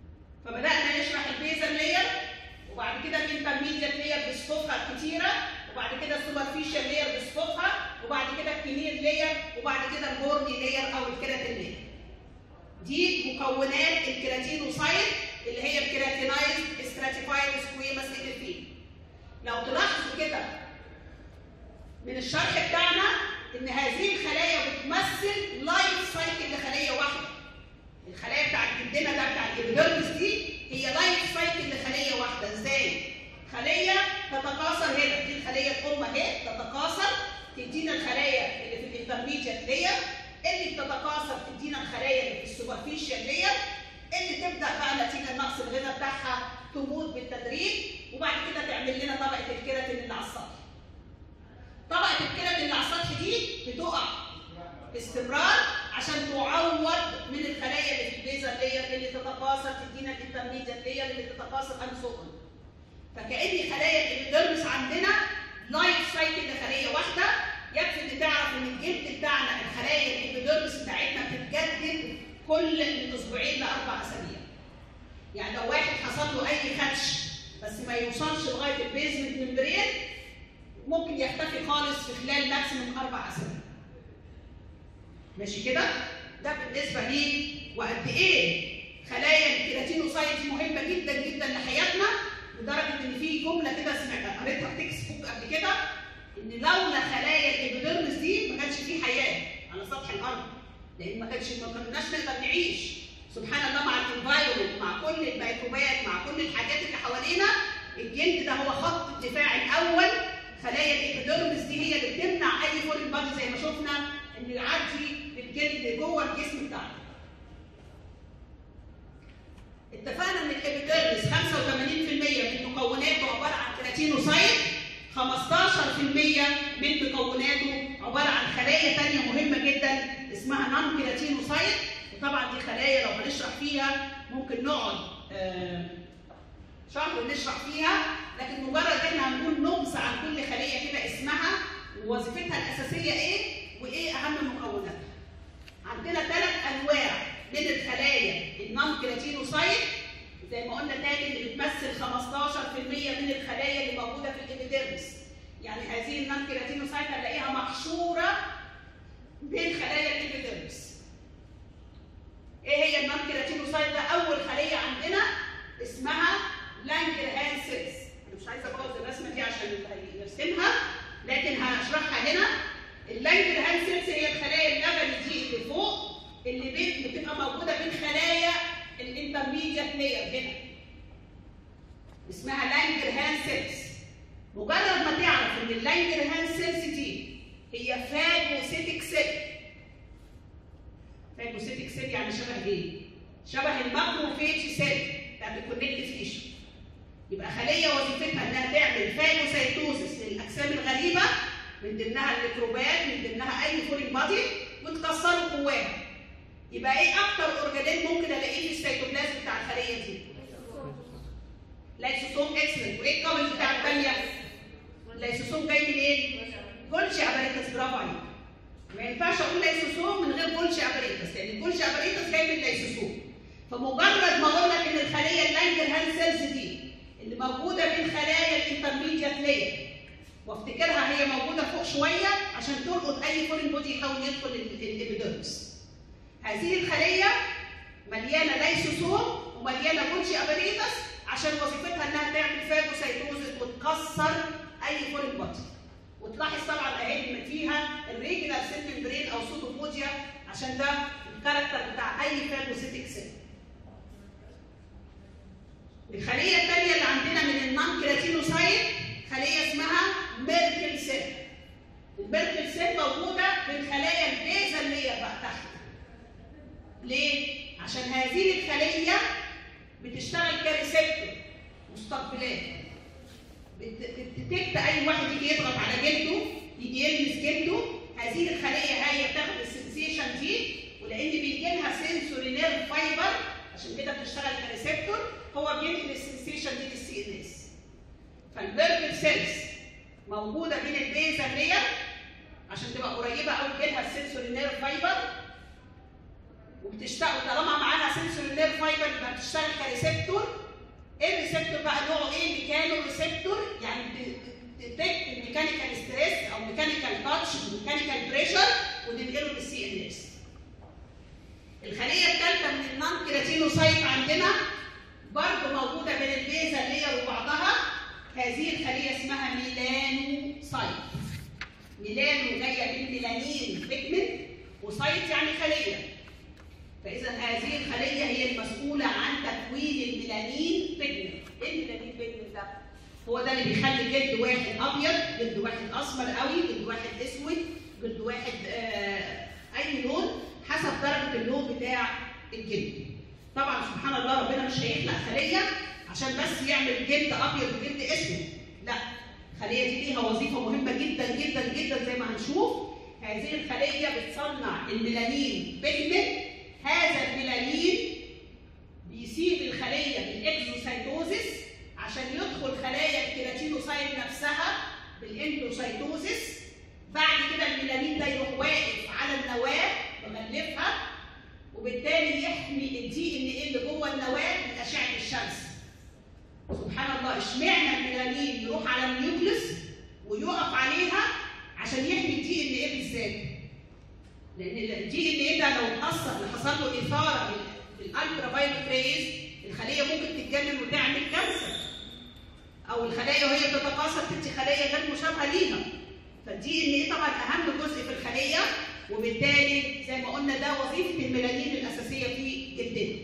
فبدانا نشرح البيزل لاير وبعد كده الانترميديت لاير بصفوفها الكتيره وبعد كده السوبرفيشال لاير بصفوفها وبعد كده الكنير لاير وبعد كده البورني لاير او الكيراتين لاير دي مكونات الكيراتينوسايت اللي هي الكيراتينايز ستراتيفايد سكويمس ابيثيل لو تلاحظوا كده من الشرح بتاعنا ان هذه الخلايا بتمثل لايف سايكل لخليه واحده الخلايا بتاعت جدنا ده بتاع الابيديرمس دي هي لايف سايكل لخليه واحده ازاي خليه تتكاثر هنا دي الخليه الام اهي تتكاثر تدينا الخلايا اللي في الانترميديت لاير اللي بتتكاثر تدينا الخلايا اللي في السوبرفيشال لاير اللي تبدا بقى نتيجه نقص الغذاء بتاعها تموت بالتدريج وبعد كده تعمل لنا طبقه الكيراتين اللي على السطح. طبقه الكيراتين اللي على السطح دي بتقع باستمرار عشان تعوض من الخلايا اللي في البيزل لاير اللي تتكاثر تدينا الانترميديت لاير اللي تتكاثر ان سو فكأن خلايا الابيديرمس عندنا لايف سايكل لخليه واحده يكفي ان تعرف ان الجلد بتاعنا الخلايا الابيديرمس بتاعتنا بتتجدد كل من اسبوعين لاربع اسابيع. يعني لو واحد حصل له اي خدش بس ما يوصلش لغايه البيزمنت ممبرين ممكن يختفي خالص في خلال ماكسيموم اربع اسابيع. ماشي كده؟ ده بالنسبه لي وقد ايه خلايا الكيراتينوسايت مهمه جدا جدا لحياتنا لدرجه ان في جمله كده سمعتها قريتها في تكست بوك قبل كده ان لولا خلايا الابيديرمس دي ما كانش في حياه على سطح الارض لان ما كانش ما كناش نقدر نعيش سبحان الله مع الانفايرمنت مع كل الميكروبات مع كل الحاجات اللي حوالينا الجلد ده هو خط الدفاع الاول خلايا الابيديرمس دي هي اللي بتمنع اي فورين بادي زي ما شفنا انه يعدي بالجلد جوه الجسم بتاعنا اتفقنا ان الابيديرمس 85% من مكوناته عباره عن كيراتينوسايت 15% من مكوناته عباره عن خلايا ثانيه مهمه جدا اسمها نون كيراتينوسايت وطبعا دي خلايا لو هنشرح فيها ممكن نقعد آه شهر نشرح فيها لكن مجرد احنا هنقول نبذه عن كل خليه كده اسمها ووظيفتها الاساسيه ايه وايه اهم مكوناتها. عندنا ثلاث انواع من الخلايا النون كيراتينوسايت زي ما قلنا تاني اللي بتمثل 15% من الخلايا اللي موجوده في الابيديرمس يعني هذه النون كيراتينوسايت هنلاقيها محشوره بين خلايا الابيديرمس ايه هي النون كيراتينوسايت ده اول خليه عندنا اسمها لانجرهان سيلز انا مش عايزه ابوظ الرسمه دي عشان اللي هيرسمها لكن هشرحها هنا اللانجرهان سيلز هي الخلايا اللبني دي اللي فوق اللي بين بتبقى موجوده بين خلايا الانترميديت لاير هنا اسمها لانجرهان سيلز مجرد ما تعرف ان اللانجرهان سيلز دي هي فاجوسيتك سيل فاجوسيتك سيل يعني شبه ايه؟ شبه الماكروفيج سيل بتاعت الكونكتيف تيشو يبقى خليه وظيفتها انها تعمل فاجوسيتوزس للاجسام الغريبه من ضمنها الميكروبات من ضمنها اي فورين بادي وتكسره جواها يبقى ايه اكتر اورجانيل ممكن الاقيه في السيتوبلازم بتاع الخليه دي؟ لايسوسوم اكسلنت وايه الكومنت بتاع الثانيه؟ اللايسوسوم جاي من ايه؟ جولشي اباريتس برافو عليك. ما ينفعش اقول لايسوسوم من غير جولشي اباريتس لان الجولشي اباريتس جاي من اللايسوسوم. فمجرد ما اقول لك ان الخليه اللانجر هان سيلز دي اللي موجوده بين خلايا الانترميديت لاير وافتكرها هي موجوده فوق شويه عشان تلقط اي فورين بودي يحاول يدخل الابيديرمس. هذه الخليه مليانه ليسوسوم ومليانه جولشي اباريتس عشان وظيفتها انها تعمل فاجوسيتوزس وتكسر اي فورين بودي. وتلاحظ طبعا اهي فيها الريجنال سيل ممبرين او سوتوبوديا عشان ده الكاركتر بتاع اي فاجوسيتك سيل. الخليه الثانيه اللي عندنا من النون كيراتينوسايت خليه اسمها ميركل سيل. الميركل سيل موجوده في الخلايا البيزل لير بقى تحت. ليه؟ عشان هذه الخليه بتشتغل كريسبتور مستقبلات. بتديتكت اي واحد يجي يضغط على جلده يجي يلمس جلده هذه الخليه هي بتاخد السنسيشن دي ولان بيجي لها سنسوري نيرف فايبر عشان كده بتشتغل كريسبتور هو بينقل السنسيشن دي للسي ان اس فالبيركل سيلز موجوده بين البيزل لير عشان تبقى قريبه قوي لها السنسوري نيرف فايبر وبتشتغل طالما معاها سنسوري نيرف فايبر يبقى بتشتغل كريسبتور ايه الريسبتور بقى نوعه ايه؟ ميكانو ريسبتور يعني بتديتكت الميكانيكال ستريس او ميكانيكال تاتش وميكانيكال بريشر وننقله للسي ان اس الخليه الثالثه من النون كيراتينوسايت عندنا برضه موجوده بين البيزا لير وبعضها هذه الخليه اسمها ميلانوسايت ميلانو جايه من ميلانين بيجمنت وسايت يعني خليه فاذا هذه الخليه هي المسؤوله عن تكوين الميلانين بيجمنت ايه الميلانين بيجمنت ده هو ده اللي بيخلي جلد واحد ابيض جلد واحد اسمر قوي جلد واحد اسود جلد واحد آه اي لون حسب درجه اللون بتاع الجلد طبعا سبحان الله ربنا مش هيخلق خليه عشان بس يعمل جلد ابيض وجلد اسود لا الخليه دي ليها وظيفه مهمه جدا جدا جدا زي ما هنشوف هذه الخليه بتصنع الميلانين بيجمنت هذا الميلانين بيسيب الخليه بالاكزوسايتوزيس عشان يدخل خلايا الكيراتينوسايت نفسها بالاندوسايتوزيس بعد كده الميلانين ده يروح واقف على النواه مغلفها وبالتالي يحمي الدي ان ايه اللي جوه النواه من اشعه الشمس سبحان الله اشمعنى الميلانين يروح على النيوكليس ويقف عليها عشان يحمي الدي ان ايه بالذات لان الدي ان ايه ده لو اتاثر حصل له اثاره بالالترا فايولت ريز الخليه ممكن تتجنن وتعمل كانسر او الخلايا وهي بتتكاثر تدي خلايا غير مشابهه ليها فالدي ان ايه طبعا اهم جزء في الخليه وبالتالي زي ما قلنا ده وظيفه الميلانين الاساسيه في جلدنا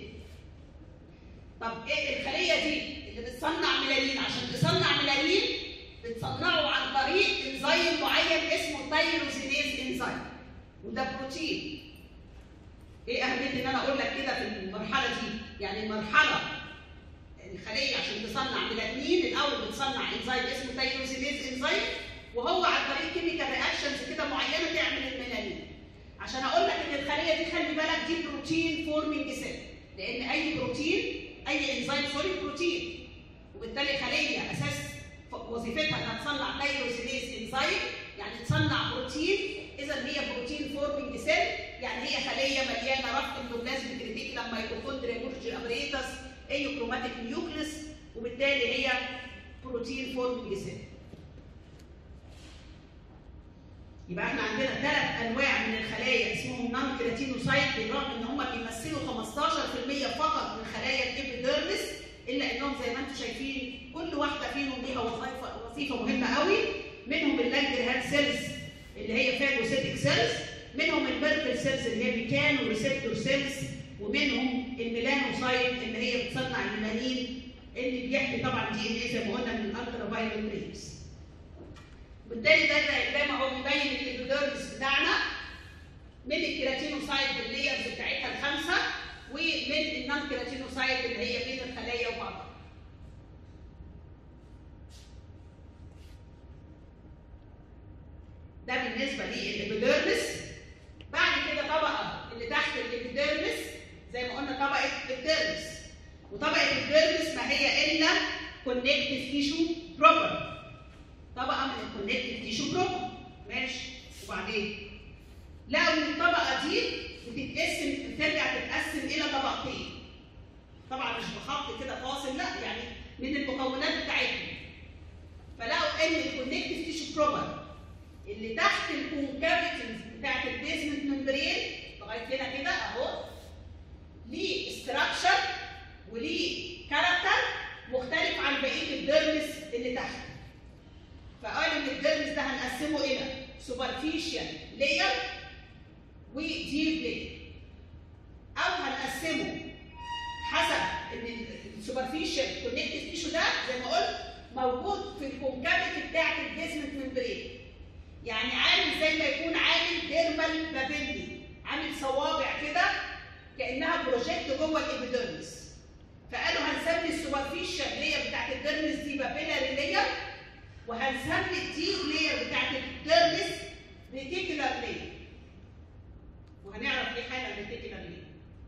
طب ايه الخليه دي اللي بتصنع ميلانين عشان تصنع ميلانين بتصنعه عن طريق انزيم معين اسمه تايروزينيز انزيم وده بروتين ايه اهميه ان انا اقول لك كده في المرحله دي يعني المرحله الخليه عشان تصنع ميلانين الاول بتصنع انزيم اسمه تايروزينيز انزيم وهو عن طريق كيميكال رياكشنز كده معينه تعمل الميلانين عشان اقول لك ان الخليه دي خلي بالك دي بروتين فورمينج سيل لان اي بروتين اي انزيم سوري بروتين وبالتالي خليه اساس وظيفتها انها تصنع تايروسينيز انزيم يعني تصنع بروتين اذا هي بروتين فورمينج سيل يعني هي خليه مليانه رفض اندوبلازميك ريتيكولم ميتوكوندريا بورجي ابريتس ايوكروماتيك نيوكليس وبالتالي هي بروتين فورمينج سيل يبقى احنا عندنا ثلاث انواع من الخلايا اسمهم نون كيراتينوسايت بالرغم ان هم بيمثلوا 15% فقط من خلايا الابيديرمس الا انهم زي ما انتم شايفين كل واحده فيهم ليها وظيفه وظيفه مهمه قوي منهم اللانجرهاد سيلز اللي هي فاجوسيتك سيلز منهم البيربل سيلز اللي هي بيكانو ريسبتور سيلز ومنهم الميلانوسايت اللي هي بتصنع الميلانين اللي بيحمي طبعا دي ان ايه زي ما قلنا من الالترا فايولت ريز بالتالي ده زي ما هو بيبين الابيديرمس بتاعنا من الكيراتينوسايت بالليرز بتاعتها الخمسه ومن النون كيراتينوسايت اللي هي بين الخلايا وبعضها. ده بالنسبه للابيديرمس بعد كده طبقه اللي تحت الابيديرمس زي ما قلنا طبقه الديرمس وطبقه الديرمس ما هي الا كونكتيف تيشو بروبر طبقه من الكونكتيف تيشو بروبر ماشي وبعدين لقوا ان الطبقه دي بتتقسم بترجع تتقسم الى طبقتين طبعا مش بخط كده فاصل لا يعني من المكونات بتاعتهم فلقوا ان الكونكتيف تيشو بروبر اللي تحت الكونكافيتيز بتاعت البيزمنت ممبرين لغايه هنا كده اهو ليه استراكشر وليه كاركتر مختلف عن بقيه الديرمس اللي تحت فقالوا ان الديرمس ده هنقسمه الى سوبرفيشال لاير وديب لاير او هنقسمه حسب ان السوبرفيشال كونكتيف تيشو ده زي ما قلت موجود في الكونكافيتي بتاعت البيزمنت ممبرين يعني عامل زي ما يكون عامل ديرمال بابيلي عامل صوابع كده كانها بروجكت جوه الابيديرمس فقالوا هنسمي السوبرفيشال لاير بتاعت الديرمس دي بابيلاري لاير وهنسمي الديب لاير بتاعت الديرمس ريتيكولار لاير وهنعرف ايه حاجه الريتيكولار لاير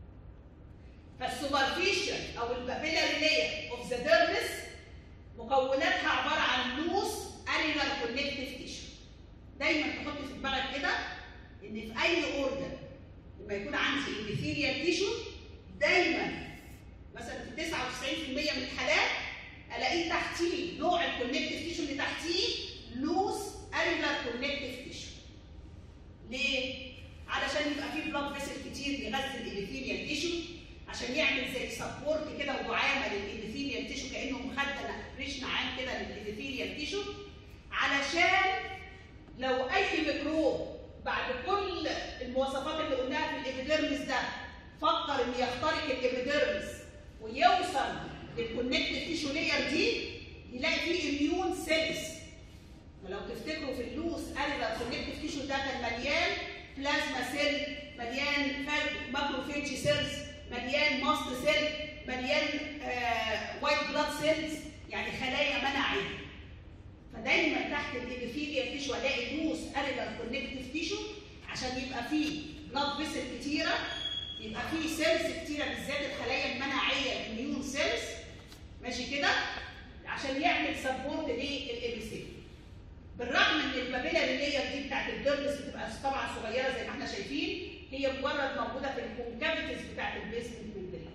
فالسوبرفيشال او البابيلاري لاير اوف ذا ديرمس مكوناتها عباره عن لوس انيلر كونكتيف تيشو دايما تحط في دماغك كده ان في اي اوردر لما يكون عندي ابيثيريال تيشو دايما مثلا في 99% من الحالات الاقيه تحتيه نوع الكونكتيف تيشو اللي تحتيه لوس الفر كونكتيف تيشو ليه؟ علشان يبقى فيه بلاد فيسل كتير يغذي الابيثيليال تيشو عشان يعمل زي سبورت كده ودعامه للابيثيليال تيشو كانه مخدة ريش نعام كده للابيثيليال تيشو علشان لو اي ميكروب بعد كل المواصفات اللي قلناها في الابيديرمس ده فكر ان يخترق الابيديرمس ويوصل للكونكتيف تيشو لاير دي يلاقي فيه اميون سيلز ولو تفتكروا في اللوس الفا كونكتيف تيشو ده كان مليان بلازما سيل مليان ماكروفيج سيلز مليان ماست سيل مليان آه وايت بلاد سيلز يعني خلايا مناعيه فدايما تحت الابيثيليال تيشو الاقي لوس الفا كونكتيف تيشو عشان يبقى فيه بلاد فيسل كتيره يبقى فيه سيلز كتيره بالذات الخلايا المناعيه الاميون سيلز ماشي كده عشان يعمل سبورت للابيثيليال بالرغم ان البابيلاري لاير دي بتاعت الديرمس بتبقى طبعا صغيره زي ما احنا شايفين هي مجرد موجوده في الكونكافيتيز بتاعت البيسمنت ممبرين.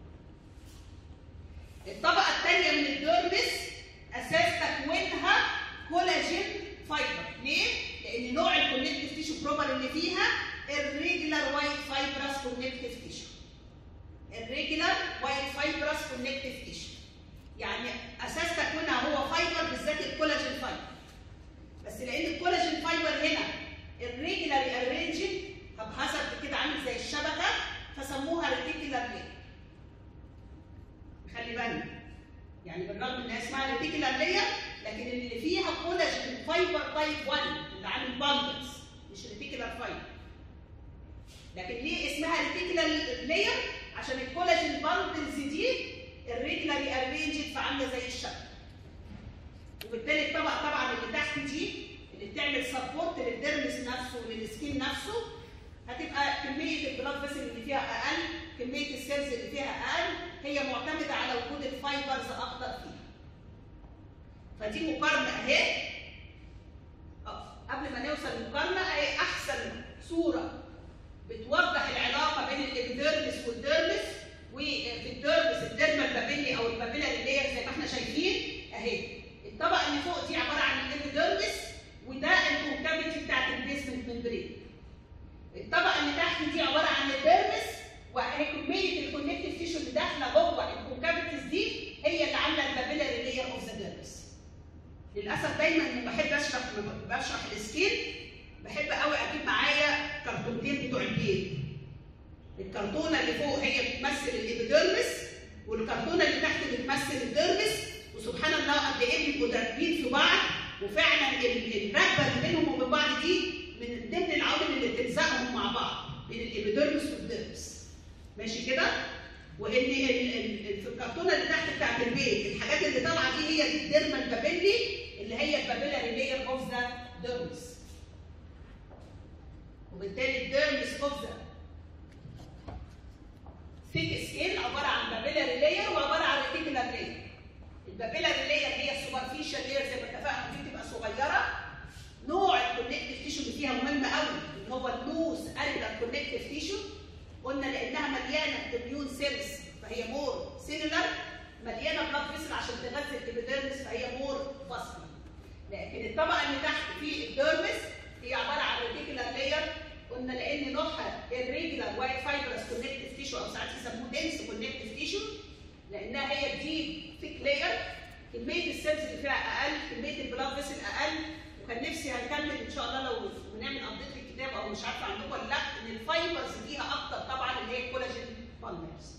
الطبقه الثانيه من الديرمس اساس تكوينها كولاجين فايبر، ليه؟ لان نوع الكونكتيف تيشو بروبر اللي فيها الريجولار وايت فايبرس كونكتيف تيشو. الريجولار وايت فايبرس كونكتيف تيشو. يعني اساس تكوينها هو فايبر بالذات الكولاجين فايبر. بس لان الكولاجين فايبر هنا الريجولاري ارينجد حسب كده عامل زي الشبكه فسموها ريتيكولار لير خلي بالنا يعني بالرغم ان اسمها ريتيكولار لير لكن اللي فيها كولاجين فايبر تايب 1 اللي عامل باندلز مش ريتيكولار فايبر لكن ليه اسمها ريتيكولار لير عشان الكولاجين باندلز دي الريجولاري ارينجد فعامله زي الشبكه وبالتالي الطبقه طبعا اللي تحت دي اللي بتعمل سبورت للديرمس نفسه وللسكين نفسه هتبقى كميه البلاد فيسل اللي فيها اقل، كميه السيلز اللي فيها اقل، هي معتمده على وجود الفايبرز اكتر فيها. فدي مقارنه اهي قبل ما نوصل للمقارنه اهي احسن صوره بتوضح العلاقه بين الابيديرمس والديرمس وفي الديرمس الديرمال بابيلي او البابيلاري لاير زي ما احنا شايفين اهي الطبقه اللي فوق دي عباره عن الابيديرمس وده الكونكافيتي بتاعت البيسمنت ممبرين. الطبقه اللي تحت دي عباره عن الديرمس وهي كميه الكونكتيف تيشو اللي داخله جوه الكونكافيتيز دي هي اللي عامله البابيلاري لاير اوف ذا ديرمس. للاسف دايما لما بحب اشرح بشرح السكين بحب قوي اجيب معايا كرتونتين بتوع البيت. الكرتونه اللي فوق هي بتمثل الابيديرمس والكرتونه اللي تحت بتمثل الديرمس وسبحان الله قد ايه بيبقوا راكبين في بعض وفعلا الركبه اللي بينهم وبين بعض دي من ضمن العوامل اللي بتلزقهم مع بعض بين الابيديرمس والديرمس ماشي كده؟ وان في الكرتونه اللي تحت بتاعت البيت الحاجات اللي طالعه دي هي دي الديرمال بابيلي اللي هي البابيلاري لاير اوف ذا ديرمس وبالتالي الديرمس اوف ذا ثيك سكين عباره عن بابيلاري لاير وعباره عن ريتيكولار لاير البابيلاري لاير هي السوبرفيشال لاير زي ما اتفقنا دي بتبقى صغيره نوع الكونكتيف تيشو اللي فيها مهم قوي اللي هو اللوز البر كونكتيف تيشو قلنا لانها مليانه اميون سيلز فهي مور سيلولار مليانه بلاد فيسل عشان تغذي الابيديرمس فهي مور فاسكولار لكن الطبقه اللي تحت في الديرمس هي عباره عن ريتيكولار لاير قلنا لان نوعها الريجولار وايت فايبرس كونكتيف تيشو او ساعات يسموه دنس كونكتيف تيشو لانها هي دي ثيك لاير كميه السيلز اللي فيها اقل كميه البلاد فيسل اقل وكان نفسي هنكمل ان شاء الله لو بنعمل ابديت في الكتاب او مش عارفه عندكم ولا لا ان الفايبرز فيها اكتر طبعا اللي هي الكولاجين بالمرز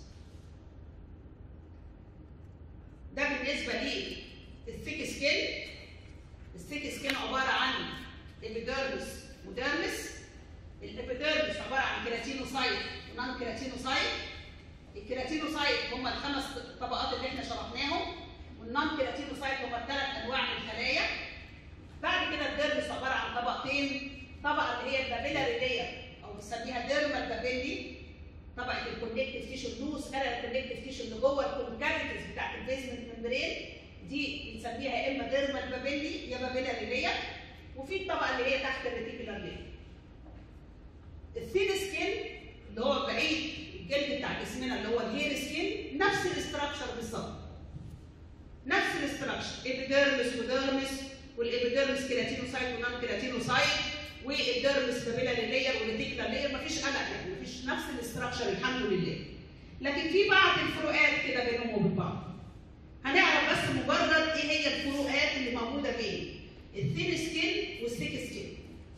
ده بالنسبه للثيك سكين الثيك سكين عباره عن ابيديرمس وديرمس الابيديرمس عباره عن كيراتينوسايت ونان كيراتينوسايت الكيراتينوسايت هم الخمس طبقات اللي احنا شرحناهم والنون كيراتينوسايت هم الثلاث انواع من الخلايا بعد كده الديرمس عباره عن طبقتين طبقه اللي هي البابيلاري لاير او بنسميها ديرمال بابيلي طبقه الكونكتيف تيشو اللوز انا الكونكتيف تيشو اللي جوه الكونكافيتيز بتاعت البيزمنت ممبرين دي بنسميها يا اما ديرمال بابيلي يا بابيلاري لاير وفي الطبقه اللي هي تحت الريتيكولار لاير الثين سكين اللي هو بعيد الجلد بتاع جسمنا اللي هو الهير سكين نفس الاستراكشر بالظبط نفس الاستراكشر ابيديرمس وديرمس والابيديرمس كيراتينوسايت ونون كيراتينوسايت والديرمس بابيلاري لاير والريتيكولار لاير مفيش قلق يعني مفيش نفس الاستراكشر الحمد لله لكن في بعض الفروقات كده بينهم وبين بعض هنعرف بس مجرد ايه هي الفروقات اللي موجوده بين الثين سكين والثيك سكين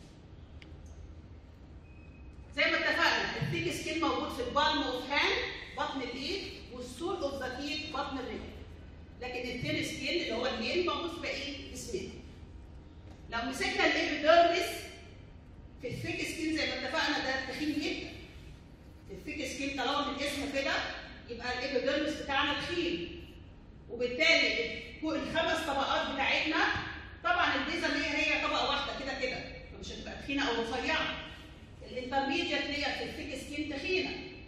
زي ما اتفقنا الثيك سكين موجود في البالم اوف هاند بطن الايد والسول اوف ذا فيت بطن الرجل لكن الثين سكين اللي هو اليمين موجود في بقيه جسمنا لو مسكنا الابيديرمس في الثيك سكين زي ما اتفقنا ده تخين جدا الثيك سكين طالما من اسمه كده يبقى الابيديرمس بتاعنا تخين وبالتالي الخمس طبقات بتاعتنا طبعا البيزا هي هي طبقه واحده كده كده مش هتبقى تخينه او رفيعه الانترميديت لير في الثيك سكين تخينه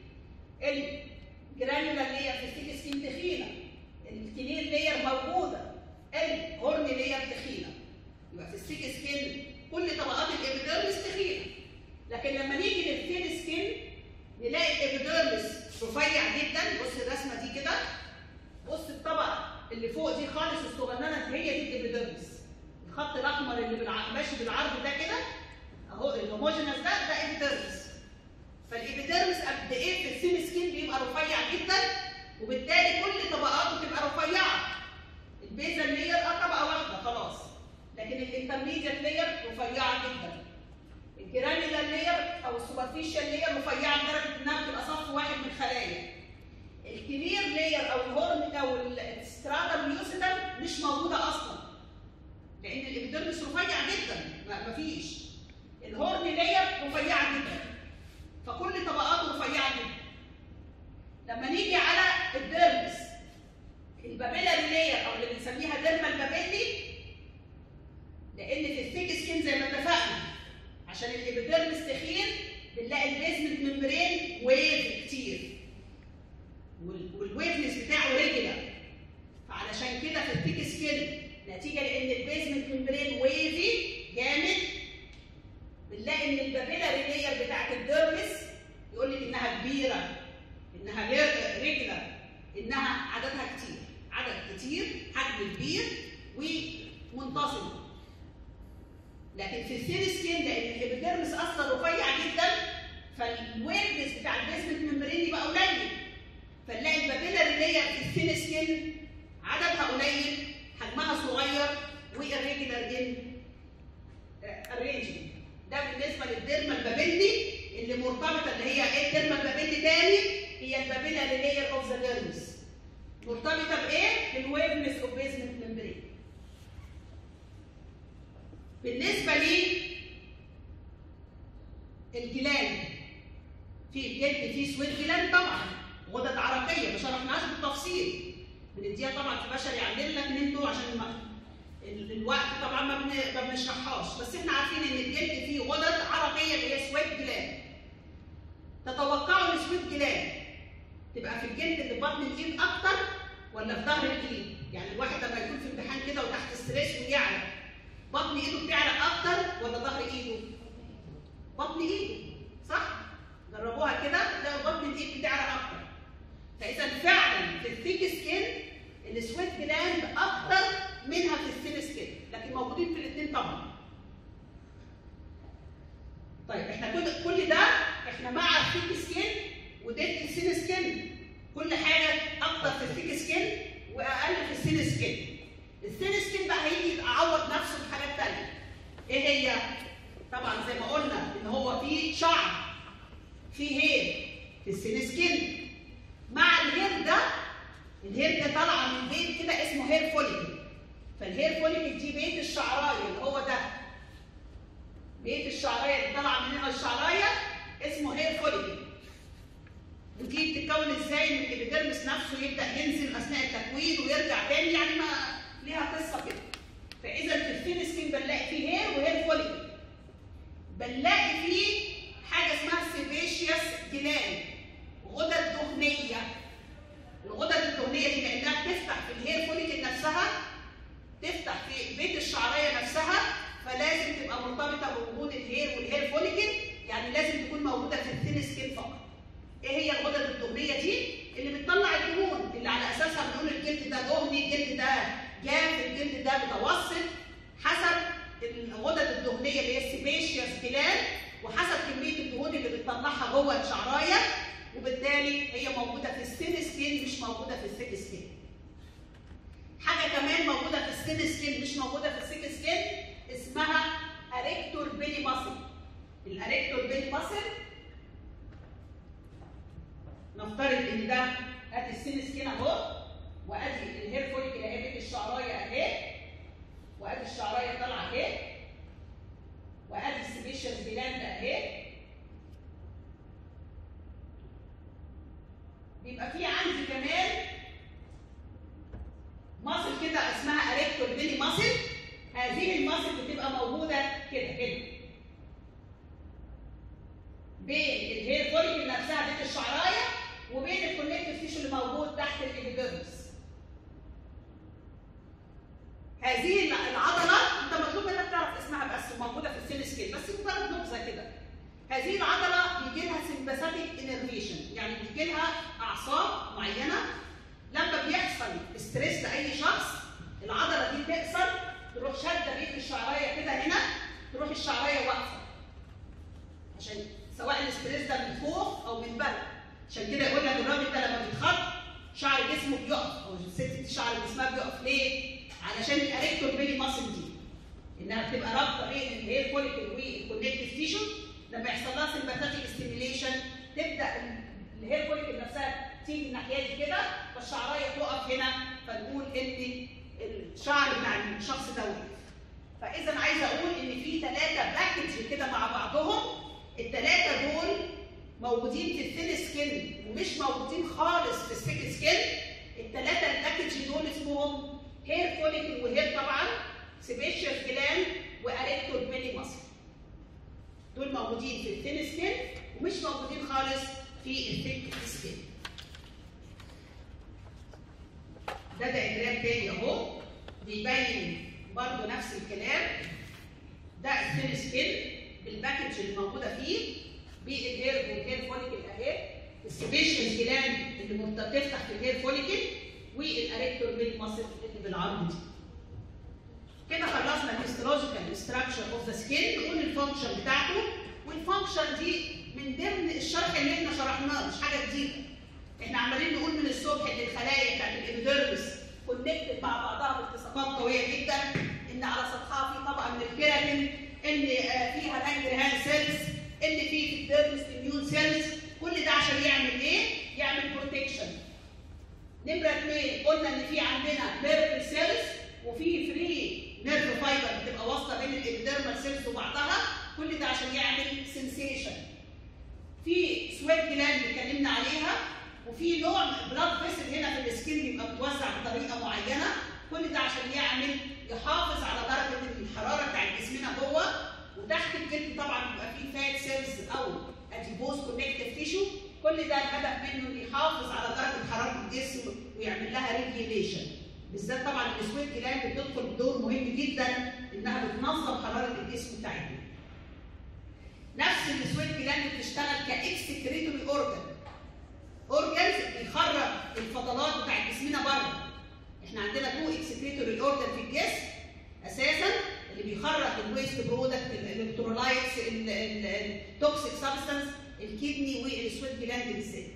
الجرانيولار لير في الثيك سكين تخينه الكلير لير موجوده الهورن لير تخينه يبقى في الثيك سكين كل طبقات الابيديرمس تخينه لكن لما نيجي للثين سكين نلاقي الابيديرمس رفيع جدا بص الرسمه دي كده بص الطبقه اللي فوق دي خالص الصغننه هي دي الابيديرمس الخط الاحمر اللي بالع... ماشي بالعرض ده كده اهو الهوموجينس ده ده ابيديرمس فالابيديرمس قد ايه في الثين سكين بيبقى رفيع جدا وبالتالي كل طبقاته تبقى رفيعه البيزل لير اه طبقه واحده خلاص لكن الانترميديت لير رفيعه جدا الجرانيولار لير او السوبرفيشال لير رفيعه لدرجه انها بتبقى صف واحد من الخلايا الكلير لير او الهورن او الستراتا ميوسيتال مش موجوده اصلا لان الابيديرمس رفيع جدا ما فيش الهورن لير رفيعه جدا فكل طبقاته رفيعه جدا لما نيجي على الديرمس البابيلاري لير او اللي بنسميها ديرمال بابيلي لان في الثيك سكين زي ما اتفقنا عشان الابيديرمس تخين بنلاقي البيزمنت ممبرين ويف كتير والويفنس بتاعه ريجولار فعلشان كده في الثيك سكين نتيجه لان البيزمنت ممبرين ويفي جامد بنلاقي ان البابيلاري لير بتاعت الديرمس يقول لك انها كبيره انها ريجولار انها عددها كتير عدد كتير حجم كبير ومنتظمه لكن في الثين سكين لان الابيديرمس اصلا رفيع جدا فالويفنس بتاع البيزمنت ممبرين يبقى قليل فنلاقي البابيلاري لير في الثين سكين عددها قليل حجمها صغير والريجولار ان الرينجنج ده بالنسبه للديرمال بابيلي اللي مرتبطه اللي هي ايه الديرمال بابيلي تاني هي البابيلاري لير اوف ذا ديرمس مرتبطه بايه؟ بالويفنس اوف بيزمنت ممبرين بالنسبه لي الجلاند في الجلد فيه سويت جلاند طبعا غدد عرقيه ما شرحناش بالتفصيل بنديها طبعا في بشري عندنا لكن انتوا عشان ما الوقت طبعا ما, بن... ما بنشرحهاش بس احنا عارفين ان الجلد فيه غدد عرقيه اللي هي سويت جلاند تتوقعوا السويت جلاند تبقى في الجلد اللي بطن الايد اكتر ولا في ظهر الايد يعني الواحد لما يكون في امتحان كده وتحت ستريس ويعرق بطن ايده بتعرق اكتر ولا ظهر ايده بطن ايده صح جربوها كده تلاقوا بطن الايد بتعرق اكتر فاذا فعلا في الثيك سكين السويت جلاند اكتر منها في الثين سكين لكن موجودين في الاثنين طبعا طيب احنا كل كل ده احنا مع الثيك سكين وضد الثين سكين كل حاجه اكتر في الثيك سكين واقل في الثين سكين الثين سكين بقى هيجي يعوض نفسه بحاجات ثانيه ايه هي طبعا زي ما قلنا ان هو فيه شعر فيه هير في الثين سكين مع الهير ده الهير ده طالعه من بيت كده اسمه هير فوليكل فالهير فوليكل دي بيت الشعرايه اللي هو ده بيت الشعرايه اللي طالعه منها الشعرايه اسمه هير فوليكل ودي بتتكون ازاي ان الابيديرمس نفسه يبدا ينزل اثناء التكوين ويرجع تاني يعني ما ليها قصه كده فاذا في الثين سكين بنلاقي فيه هير وهير فوليكل بنلاقي فيه حاجه اسمها سيبيشيوس جلاند غدد دهنيه الغدد الدهنيه دي لانها بتفتح في الهير فوليكل نفسها تفتح في بيت الشعريه نفسها فلازم تبقى مرتبطه بوجود الهير والهير فوليكل يعني لازم تكون موجوده في الثين سكين فقط. ايه هي الغدد الدهنيه دي؟ اللي بتطلع الدهون اللي على اساسها بنقول الجلد ده دهني، الجلد ده جاف، الجلد ده متوسط حسب الغدد الدهنيه اللي هي السيبيشيوس جلاند وحسب كميه الدهون اللي بتطلعها جوه الشعرايه وبالتالي هي موجوده في السين سكين مش موجوده في السيك سكين. حاجه كمان موجوده في السين سكين مش موجوده في السيك سكين اسمها اريكتور بيلي ماسل. الاريكتور بيلي ماسل نفترض ان ده ادي السين سكين اهو وادي الهير فوليكل اهي بين الشعرايه اهي وادي الشعرايه طالعه اهي وادي السبيشال جلاند اهي بيبقى في عندي كمان ماسل كده اسمها اريكتور بيلي ماسل هذه الماسل بتبقى موجوده كده كده بين الهير فوليكل نفسها بين الشعرايه وبين الكونكتيف تيشو اللي موجود تحت الابيديرمس هذه العضله انت مطلوب منك تعرف اسمها بس موجوده في السيل سكيل بس مجرد نبذه كده هذه العضله بيجي لها سمباثيك انرفيشن يعني بيجي لها اعصاب معينه لما بيحصل ستريس لاي شخص العضله دي تقصر تروح شاده بين الشعرايه كده هنا تروح الشعرايه واقفه عشان سواء الاستريس ده من فوق او من بره عشان كده يقول لك الراجل ده لما بيتخض شعر جسمه بيقف او الست دي شعر جسمها بيقف ليه؟ علشان الاريكتور بيلي ماسل دي انها بتبقى رابطه بين الهير فوليكل والكونكتيف تيشو لما يحصل لها سمباثيك ستيميليشن تبدا الهير فوليكل نفسها تيجي الناحيه دي كده فالشعرايه تقف هنا فنقول ان الشعر بتاع الشخص ده وقف فاذا عايزه اقول ان في ثلاثه باكج كده مع بعضهم الثلاثه دول موجودين في الثين سكين ومش موجودين خالص في السيك سكين الثلاثه الباكج دول اسمهم هير فوليكل وهير طبعا سيبيشيوس جلاند واريكتور بيلي ماسل دول موجودين في الثين سكين ومش موجودين خالص في الثيك سكين ده دايجرام تاني اهو بيبين برضه نفس الكلام ده الثين سكين بالباكج اللي موجوده فيه بالهير والهير فوليكل اهي السبيشال جلاند اللي بتفتح في الهير فوليكل والاريكتور بيل ماسل اللي بالعرض دي. كده خلصنا الهيستولوجيكال ستراكشر اوف ذا سكين نقول الفانكشن بتاعته والفانكشن دي من ضمن الشرح اللي احنا شرحناه مش حاجه جديده. احنا عمالين نقول من الصبح ان الخلايا بتاعت الابيديرمس كونكتد مع بعضها بالتصاقات قويه جدا ان على سطحها في طبقه من الكيراتين ان فيها لانجرهان سيلز ان في في الديرمس اميون سيلز كل ده عشان يعمل ايه؟ يعمل بروتكشن. نمره اثنين قلنا ان في عندنا نيرف سيلز وفي فري نيرف فايبر بتبقى واصله بين الابيديرمال سيلز وبعضها كل ده عشان يعمل سنسيشن. في سويت جلاند اتكلمنا عليها وفي نوع بلاد فيسل هنا في السكين بيبقى متوزع بطريقه معينه كل ده عشان يعمل يحافظ على درجه الحراره بتاعت جسمنا جوه وتحت الجلد طبعا بيبقى فيه فات سيلز او اديبوز كونكتيف تيشو كل ده الهدف منه انه يحافظ على درجه حراره الجسم ويعمل لها ريجيليشن بالذات طبعا السويت جلاند بتدخل بدور مهم جدا انها بتنظم حراره الجسم بتاعتنا نفس السويت جلاند بتشتغل كاكسكريتوري اورجان اورجانز بيخرج الفضلات بتاعت جسمنا بره احنا عندنا تو اكسكريتوري اورجان في الجسم اساسا اللي بيخرج الويست برودكت الالكترولايتس التوكسيك سبستانس الكدني والسويت جلاند بالذات.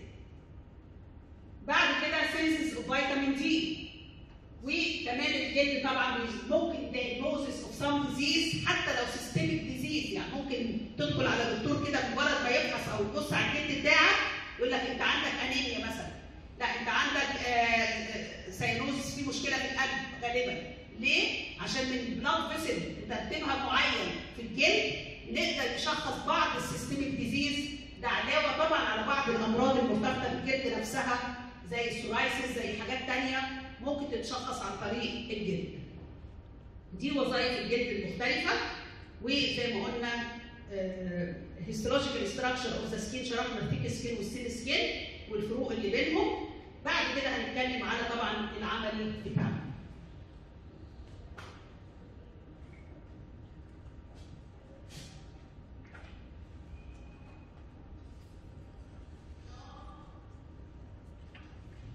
بعد كده سينسز اوف فيتامين دي وكمان الجلد طبعا ممكن دايجنوزس اوف سام ديزيز حتى لو سيستميك ديزيز يعني ممكن تدخل على دكتور كده مجرد ما يفحص او يبص على الجلد بتاعك يقول لك انت عندك انيميا مثلا لا انت عندك سينوزس في مشكله في القلب غالبا ليه؟ عشان من بلاد فيسل ترتيبها معين في الجلد نقدر نشخص بعض السيستميك ديزيز ده علاوه طبعا على بعض الامراض المرتبطه بالجلد نفسها زي السورايسيس زي حاجات ثانيه ممكن تتشخص عن طريق الجلد. دي وظائف الجلد المختلفه وزي ما قلنا هيستولوجيكال ستراكشر اوف ذا سكين شرحنا الثيك سكين والسيل سكين والفروق اللي بينهم بعد كده هنتكلم على طبعا العمل بتاعنا.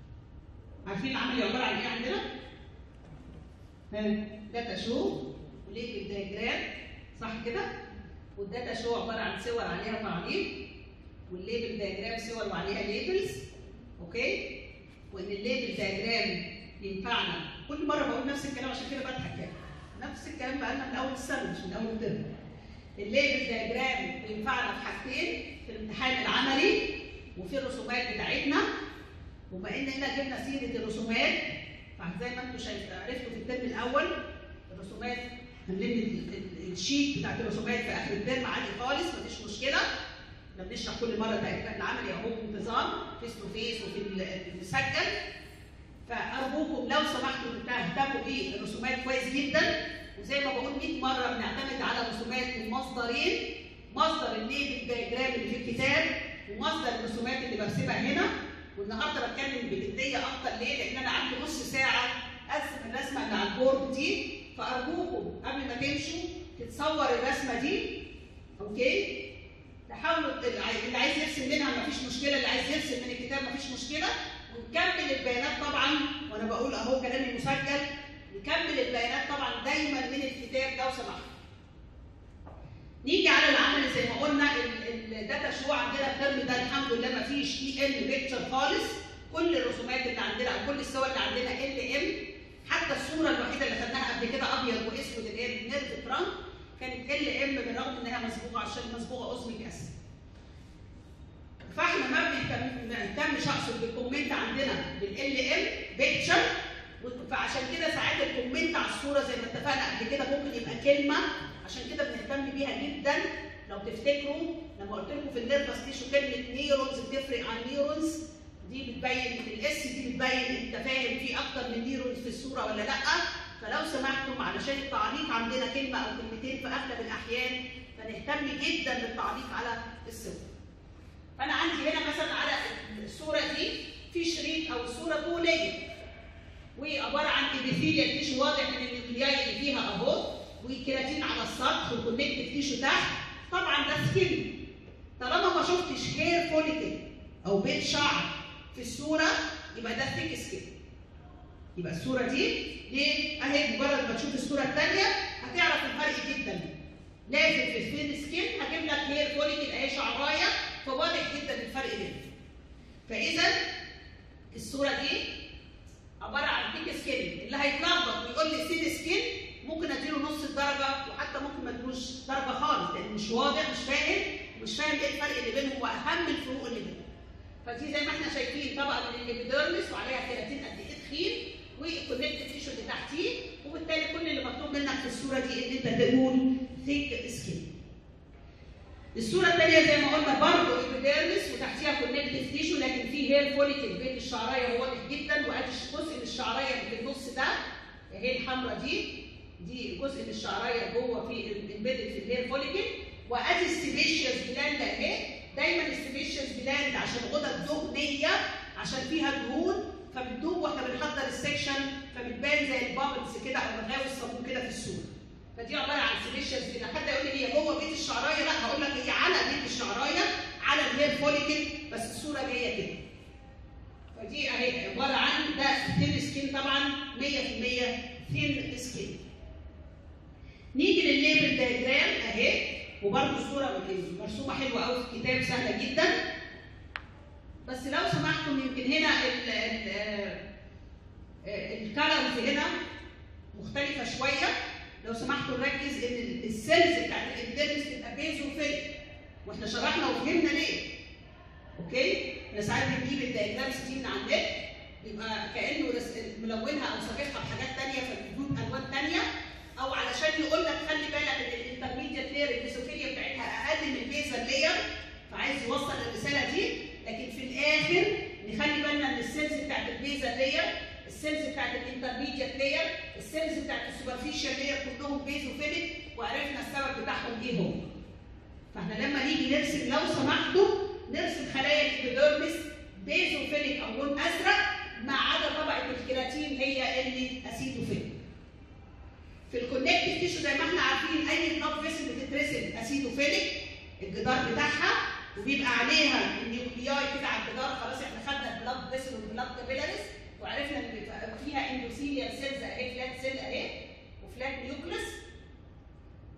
عارفين العمل عباره عن ايه عندنا؟ ها داتا شو وليبل دايجرام صح كده والداتا شو عباره عن صور عليها تعليق والليبل دايجرام صور وعليها ليبلز اوكي وان الليبل دايجرام ينفعنا كل مره بقول نفس الكلام عشان كده بضحك يعني نفس الكلام بقالنا من اول السنه مش من اول الترم الليبل دايجرام ينفعنا في حاجتين في الامتحان العملي وفي الرسومات بتاعتنا وبما اننا جبنا سيره الرسومات فزي ما انتم شايفين عرفتوا في الترم الاول الرسومات عاملين ال- ال- الشيت بتاعت الرسومات في اخر الترم عادي خالص مفيش مشكله احنا بنشرح كل مره تقريبا العملي اهو بانتظام فيس تو فيس وفي ال- المسجل فارجوكم لو سمحتوا تهتموا بالرسومات كويس جدا وزي ما بقول 100 مره بنعتمد على رسومات من مصدرين مصدر الليبل دايجرام اللي في الكتاب ومصدر الرسومات اللي برسمها هنا والنهارده بتكلم بجديه اكتر ليه؟ لان انا عندي نص ساعه ارسم الرسمه اللي على البورد دي فارجوكم قبل ما تمشوا تتصور الرسمه دي اوكي؟ تحاولوا اللي عايز يرسم منها مفيش مشكله اللي عايز يرسم من الكتاب مفيش مشكله ونكمل البيانات طبعا وانا بقول اهو كلامي مسجل نكمل البيانات طبعا دايما من الكتاب لو سمحت. نيجي على العمل زي ما قلنا ال- الداتا شو عندنا الترم ده الحمد لله ما فيش اي ام بيكتشر خالص كل الرسومات اللي عندنا او كل الصور اللي عندنا ال ام حتى الصوره الوحيده اللي خدناها قبل كده ابيض واسود اللي هي النيرف ترانك كانت ال ام بالرغم انها مسبوقه عشان مسبوقه اوزميك اسيد. فاحنا ما بنهتم- ما بنهتمش اقصد بالكومنت عندنا بالال ام بيكتشر فعشان كده ساعات الكومنت على الصوره زي ما اتفقنا قبل كده ممكن يبقى كلمه عشان كده بنهتم بيها جدا لو تفتكروا لما قلت لكم في النيرفس تيشو كلمه نيورونز بتفرق عن نيورونز دي بتبين الاس دي بتبين انت فاهم في اكتر من نيورونز في الصوره ولا لا فلو سمحتم علشان التعليق عندنا كلمه او كلمتين في اغلب الاحيان فنهتم جدا بالتعليق على الصور. فانا عندي هنا مثلا على الصوره دي في شريط او الصوره طوليه وعباره عن ابيثيليال تيشو واضح من النيوكلياي اللي فيها اهو وكيراتين على السطح وكونكتيف تيشو تحت طبعا ده سكين طالما ما شفتش هير فوليكل او بيت شعر في الصوره يبقى ده ثيك سكين يبقى الصوره دي ليه؟ اهي مجرد ما تشوف الصوره الثانيه هتعرف الفرق جدا لازم في الثين سكين هجيب لك هير فوليكل اهي شعرايه فواضح جدا الفرق بينهم فاذا الصوره دي عباره عن ثيك سكين اللي هيتلخبط ويقول لي ثين سكين ممكن اديله نص الدرجه وحتى ممكن ما اديلوش درجه خالص لان مش واضح مش فاهم مش فاهم ايه الفرق اللي بينهم واهم الفروق اللي بينهم فدي زي ما احنا شايفين طبقه من الابيديرمس وعليها كيراتين قد ايه تخين والكونكتيف تيشو اللي تحتيه وبالتالي كل اللي مطلوب منك في الصوره دي ان انت تقول ثيك سكين الصوره الثانيه زي ما قلنا برضه ابيديرمس وتحتيها كونكتيف تيشو لكن في هير فوليكل بين الشعرايه واضح جدا وادي جزء من الشعرايه اللي في النص ده اهي الحمراء دي دي جزء من الشعرايه جوه في امبيدد في الهير فوليكل وادي السيبيشيوس جلاند اهي دايما السيبيشيوس جلاند عشان غدد دهنيه عشان فيها دهون فبتدوب واحنا بنحضر السكشن فبتبان زي البابلز كده او مغاوي الصابون كده في الصوره فدي عباره عن سيبيشيوس جلاند حد يقول لي هي جوه بيت الشعرايه لا هقول لك هي على بيت الشعرايه على الهير فوليكل بس الصوره جايه كده فدي اهي عباره عن ده ثين سكين طبعا 100% ثين سكين نيجي للليبل دايجرام اهي وبرده الصوره مرسومه حلوه قوي في الكتاب سهله جدا بس لو سمحتم يمكن هنا الكالرز هنا مختلفه شويه لو سمحتوا نركز ان السيلز بتاعت الابيديرمس تبقى بيزوفيل واحنا شرحنا وفهمنا ليه اوكي احنا ساعات بنجيب الدايجرامز دي من على النت يبقى كانه ملونها او صابغها بحاجات ثانيه فبتدوب الوان ثانيه او علشان يقول لك خلي بالك ان الانترميديت لير البيزوفيليا بتاعتها اقل من البيزل لير فعايز يوصل الرساله دي لكن في الاخر نخلي بالنا ان السيلز بتاعت البيزل لير السيلز بتاعت الانترميديت لير السيلز بتاعت السوبرفيشال لير كلهم بيزوفيليك وعرفنا السبب بتاعهم ايه هو فاحنا لما نيجي نرسم لو سمحتوا نرسم خلايا الابيديرمس بيزوفيليك او لون ازرق ما عدا طبقه الكيراتين هي اللي اسيدوفيليك في الكونكتيف تيشو زي ما احنا عارفين اي بلاد فيسل بتترسم اسيدوفيليك الجدار بتاعها وبيبقى عليها النيوكلياي كده على الجدار خلاص احنا خدنا البلاد فيسل والبلاد كابيلاريز وعرفنا ان فيها اندوثيليال سيلز اهي فلات سيل اهي وفلات نيوكلس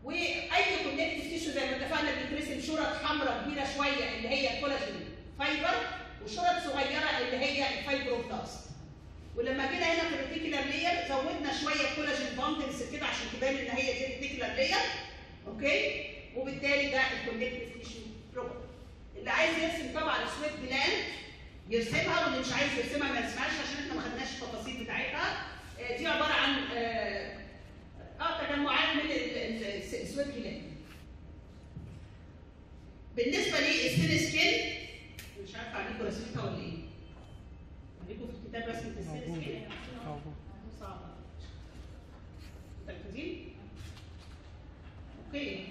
واي كونكتيف تيشو زي ما اتفقنا بيترسم شرط حمراء كبيره شويه اللي هي الكولاجين فايبر وشرط صغيره اللي هي الفايبروبلاست ولما جينا هنا في الريتيكولار لير زودنا شويه كولاجين باندلز كده عشان تبان ان هي دي الريتيكولار لير اوكي وبالتالي ده الكونكتيف تيشو بروبر اللي عايز يرسم طبعا السويت جلاند يرسمها واللي مش عايز يرسمها ما يرسمهاش عشان احنا ما خدناش التفاصيل بتاعتها آه، دي عباره عن اه آه، تجمعات من ال- ال- السويت جلاند بالنسبه للسين سكين مش عارفه عليكم رسمتها ولا ايه؟ عليكم في الكتاب رسمه السين سكين صعبه مركزين؟ اوكي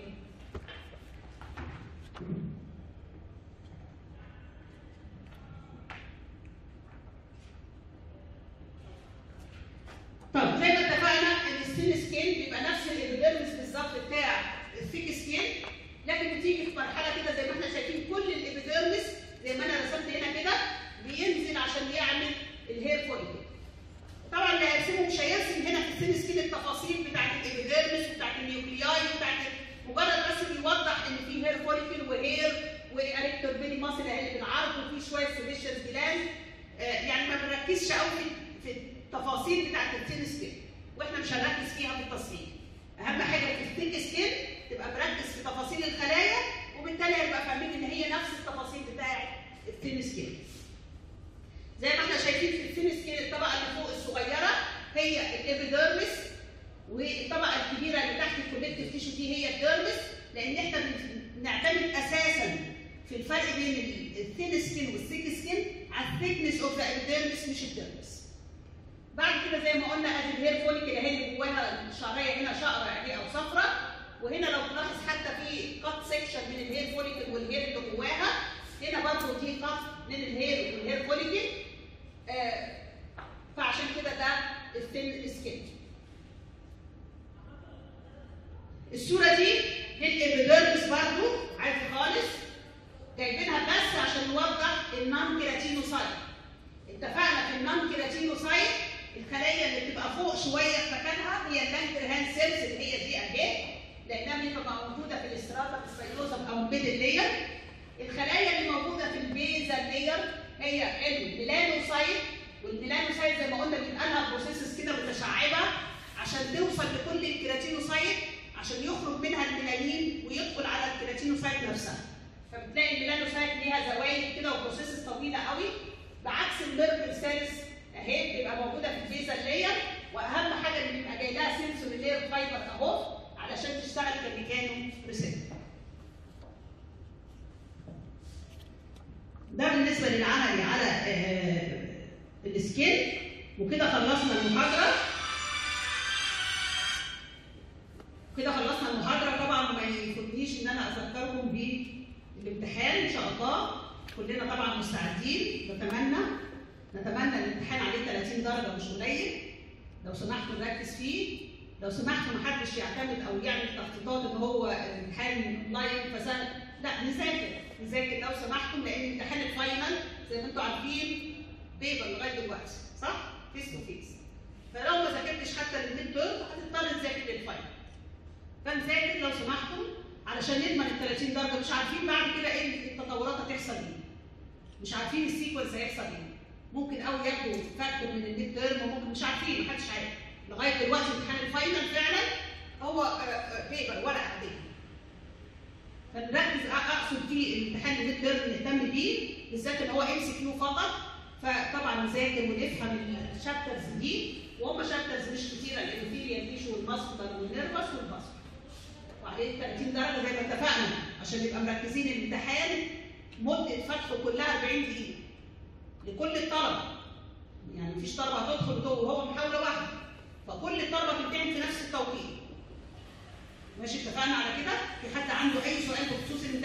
طب زي ما اتفقنا ان السين سكين بيبقى نفس الابيديرمس بالظبط بتاع الثيك سكين لكن بتيجي في مرحله كده زي ما احنا شايفين كل الابيديرمس زي ما انا رسمت هنا كده بينزل عشان يعمل الهير فوليكل طبعا اللي هيرسمه مش هيرسم هنا في السين سكين التفاصيل بتاعت الابيديرمس وبتاعت النيوكلياي وبتاعت مجرد بس بيوضح ان في هير فوليكل وهير واريكتور بيني ماسل اللي بالعرض وفي شويه سيليشيوس جلاند يعني ما بنركزش قوي في في التفاصيل بتاعت السين سكين واحنا مش هنركز فيها في التصميم اهم حاجه في الثيك سكين تبقى مركز في تفاصيل الخلايا وبالتالي هنبقى فاهمين ان هي نفس التفاصيل بتاعت الثين سكين زي ما احنا شايفين في الثين سكين الطبقه اللي فوق الصغيره هي الابيديرمس والطبقه الكبيره اللي تحت الكولكتيف تيشو دي هي الديرمس لان احنا بنعتمد اساسا في الفرق بين الثين سكين والثيك سكين على الثيكنس اوف ذا ابيديرمس مش الديرمس بعد كده زي ما قلنا ادي الهير فوليكل اهي اللي جواها الشعريه هنا شقره اهي او صفرة وهنا لو تلاحظ حتى في كات سيكشن من الهير فوليكل والهير اللي جواها هنا برضه في كات من الهير والهير فوليكل آه فعشان كده ده الثين سكين الصوره دي للابيديرمس برضه عادي خالص جايبينها بس عشان نوضح النون كيراتينوسايت اتفقنا في النون كيراتينوسايت الخلايا اللي بتبقى فوق شويه في مكانها هي اللانجرهان سيلز اللي هي دي اهي لانها بتبقى موجوده في الاستراتا السبينوزم او الميدل لاير الخلايا اللي موجوده في البيزا لاير هي الميلانوسايت والميلانوسايت زي ما قلنا بيبقى لها بروسيسز كده متشعبه عشان توصل لكل الكيراتينوسايت عشان يخرج منها الميلانين ويدخل على الكيراتينوسايت نفسها فبتلاقي الميلانوسايت ليها زوايد كده وبروسيسز طويله قوي بعكس الميركل سيلز اهي بتبقى موجوده في البيزا لاير واهم حاجه اللي بيبقى جاي لها سنسور لاير فايبر اهو علشان تشتغل كميكانو ريسبتور ده بالنسبه للعملي على آه السكين وكده خلصنا المحاضره كده خلصنا المحاضره طبعا ما يفوتنيش ان انا اذكركم بالامتحان ان شاء الله كلنا طبعا مستعدين نتمنى نتمنى الامتحان عليه 30 درجه مش قليل لو سمحتوا نركز فيه لو سمحتوا ما حدش يعتمد او يعمل تخطيطات ان هو الامتحان اونلاين فسهل لا نذاكر نذاكر لو سمحتم لان امتحان الفاينل زي ما انتم عارفين بيبر لغايه دلوقتي صح؟ فيس تو فيس فلو ما ذاكرتش حتى للميد تيرم هتضطر تذاكر للفاينل فنذاكر لو سمحتم علشان نضمن ال 30 درجه مش عارفين بعد كده ايه التطورات هتحصل ايه مش عارفين السيكونس هيحصل ايه ممكن قوي ياخدوا فاكتور من الميد تيرم وممكن مش عارفين محدش عارف لغايه دلوقتي امتحان الفاينل فعلا هو بيبر ورقه عاديه فنركز اقصد في الامتحان الميد تيرم نهتم بيه بالذات ان هو ام سي كيو فقط فطبعا نذاكر ونفهم الشابترز دي وهم شابترز مش كتيره الانفيريال تيشو والماسكولار والنيرفس والباسكولار وعليه 30 درجه زي ما اتفقنا عشان نبقى مركزين الامتحان مده فتحه كلها 40 دقيقه لكل الطلبه يعني مفيش طلبه هتدخل وهو محاوله واحده فكل الطلبه تمتحن في نفس التوقيت ماشي اتفقنا على كده في حد عنده اي سؤال بخصوص الامتحان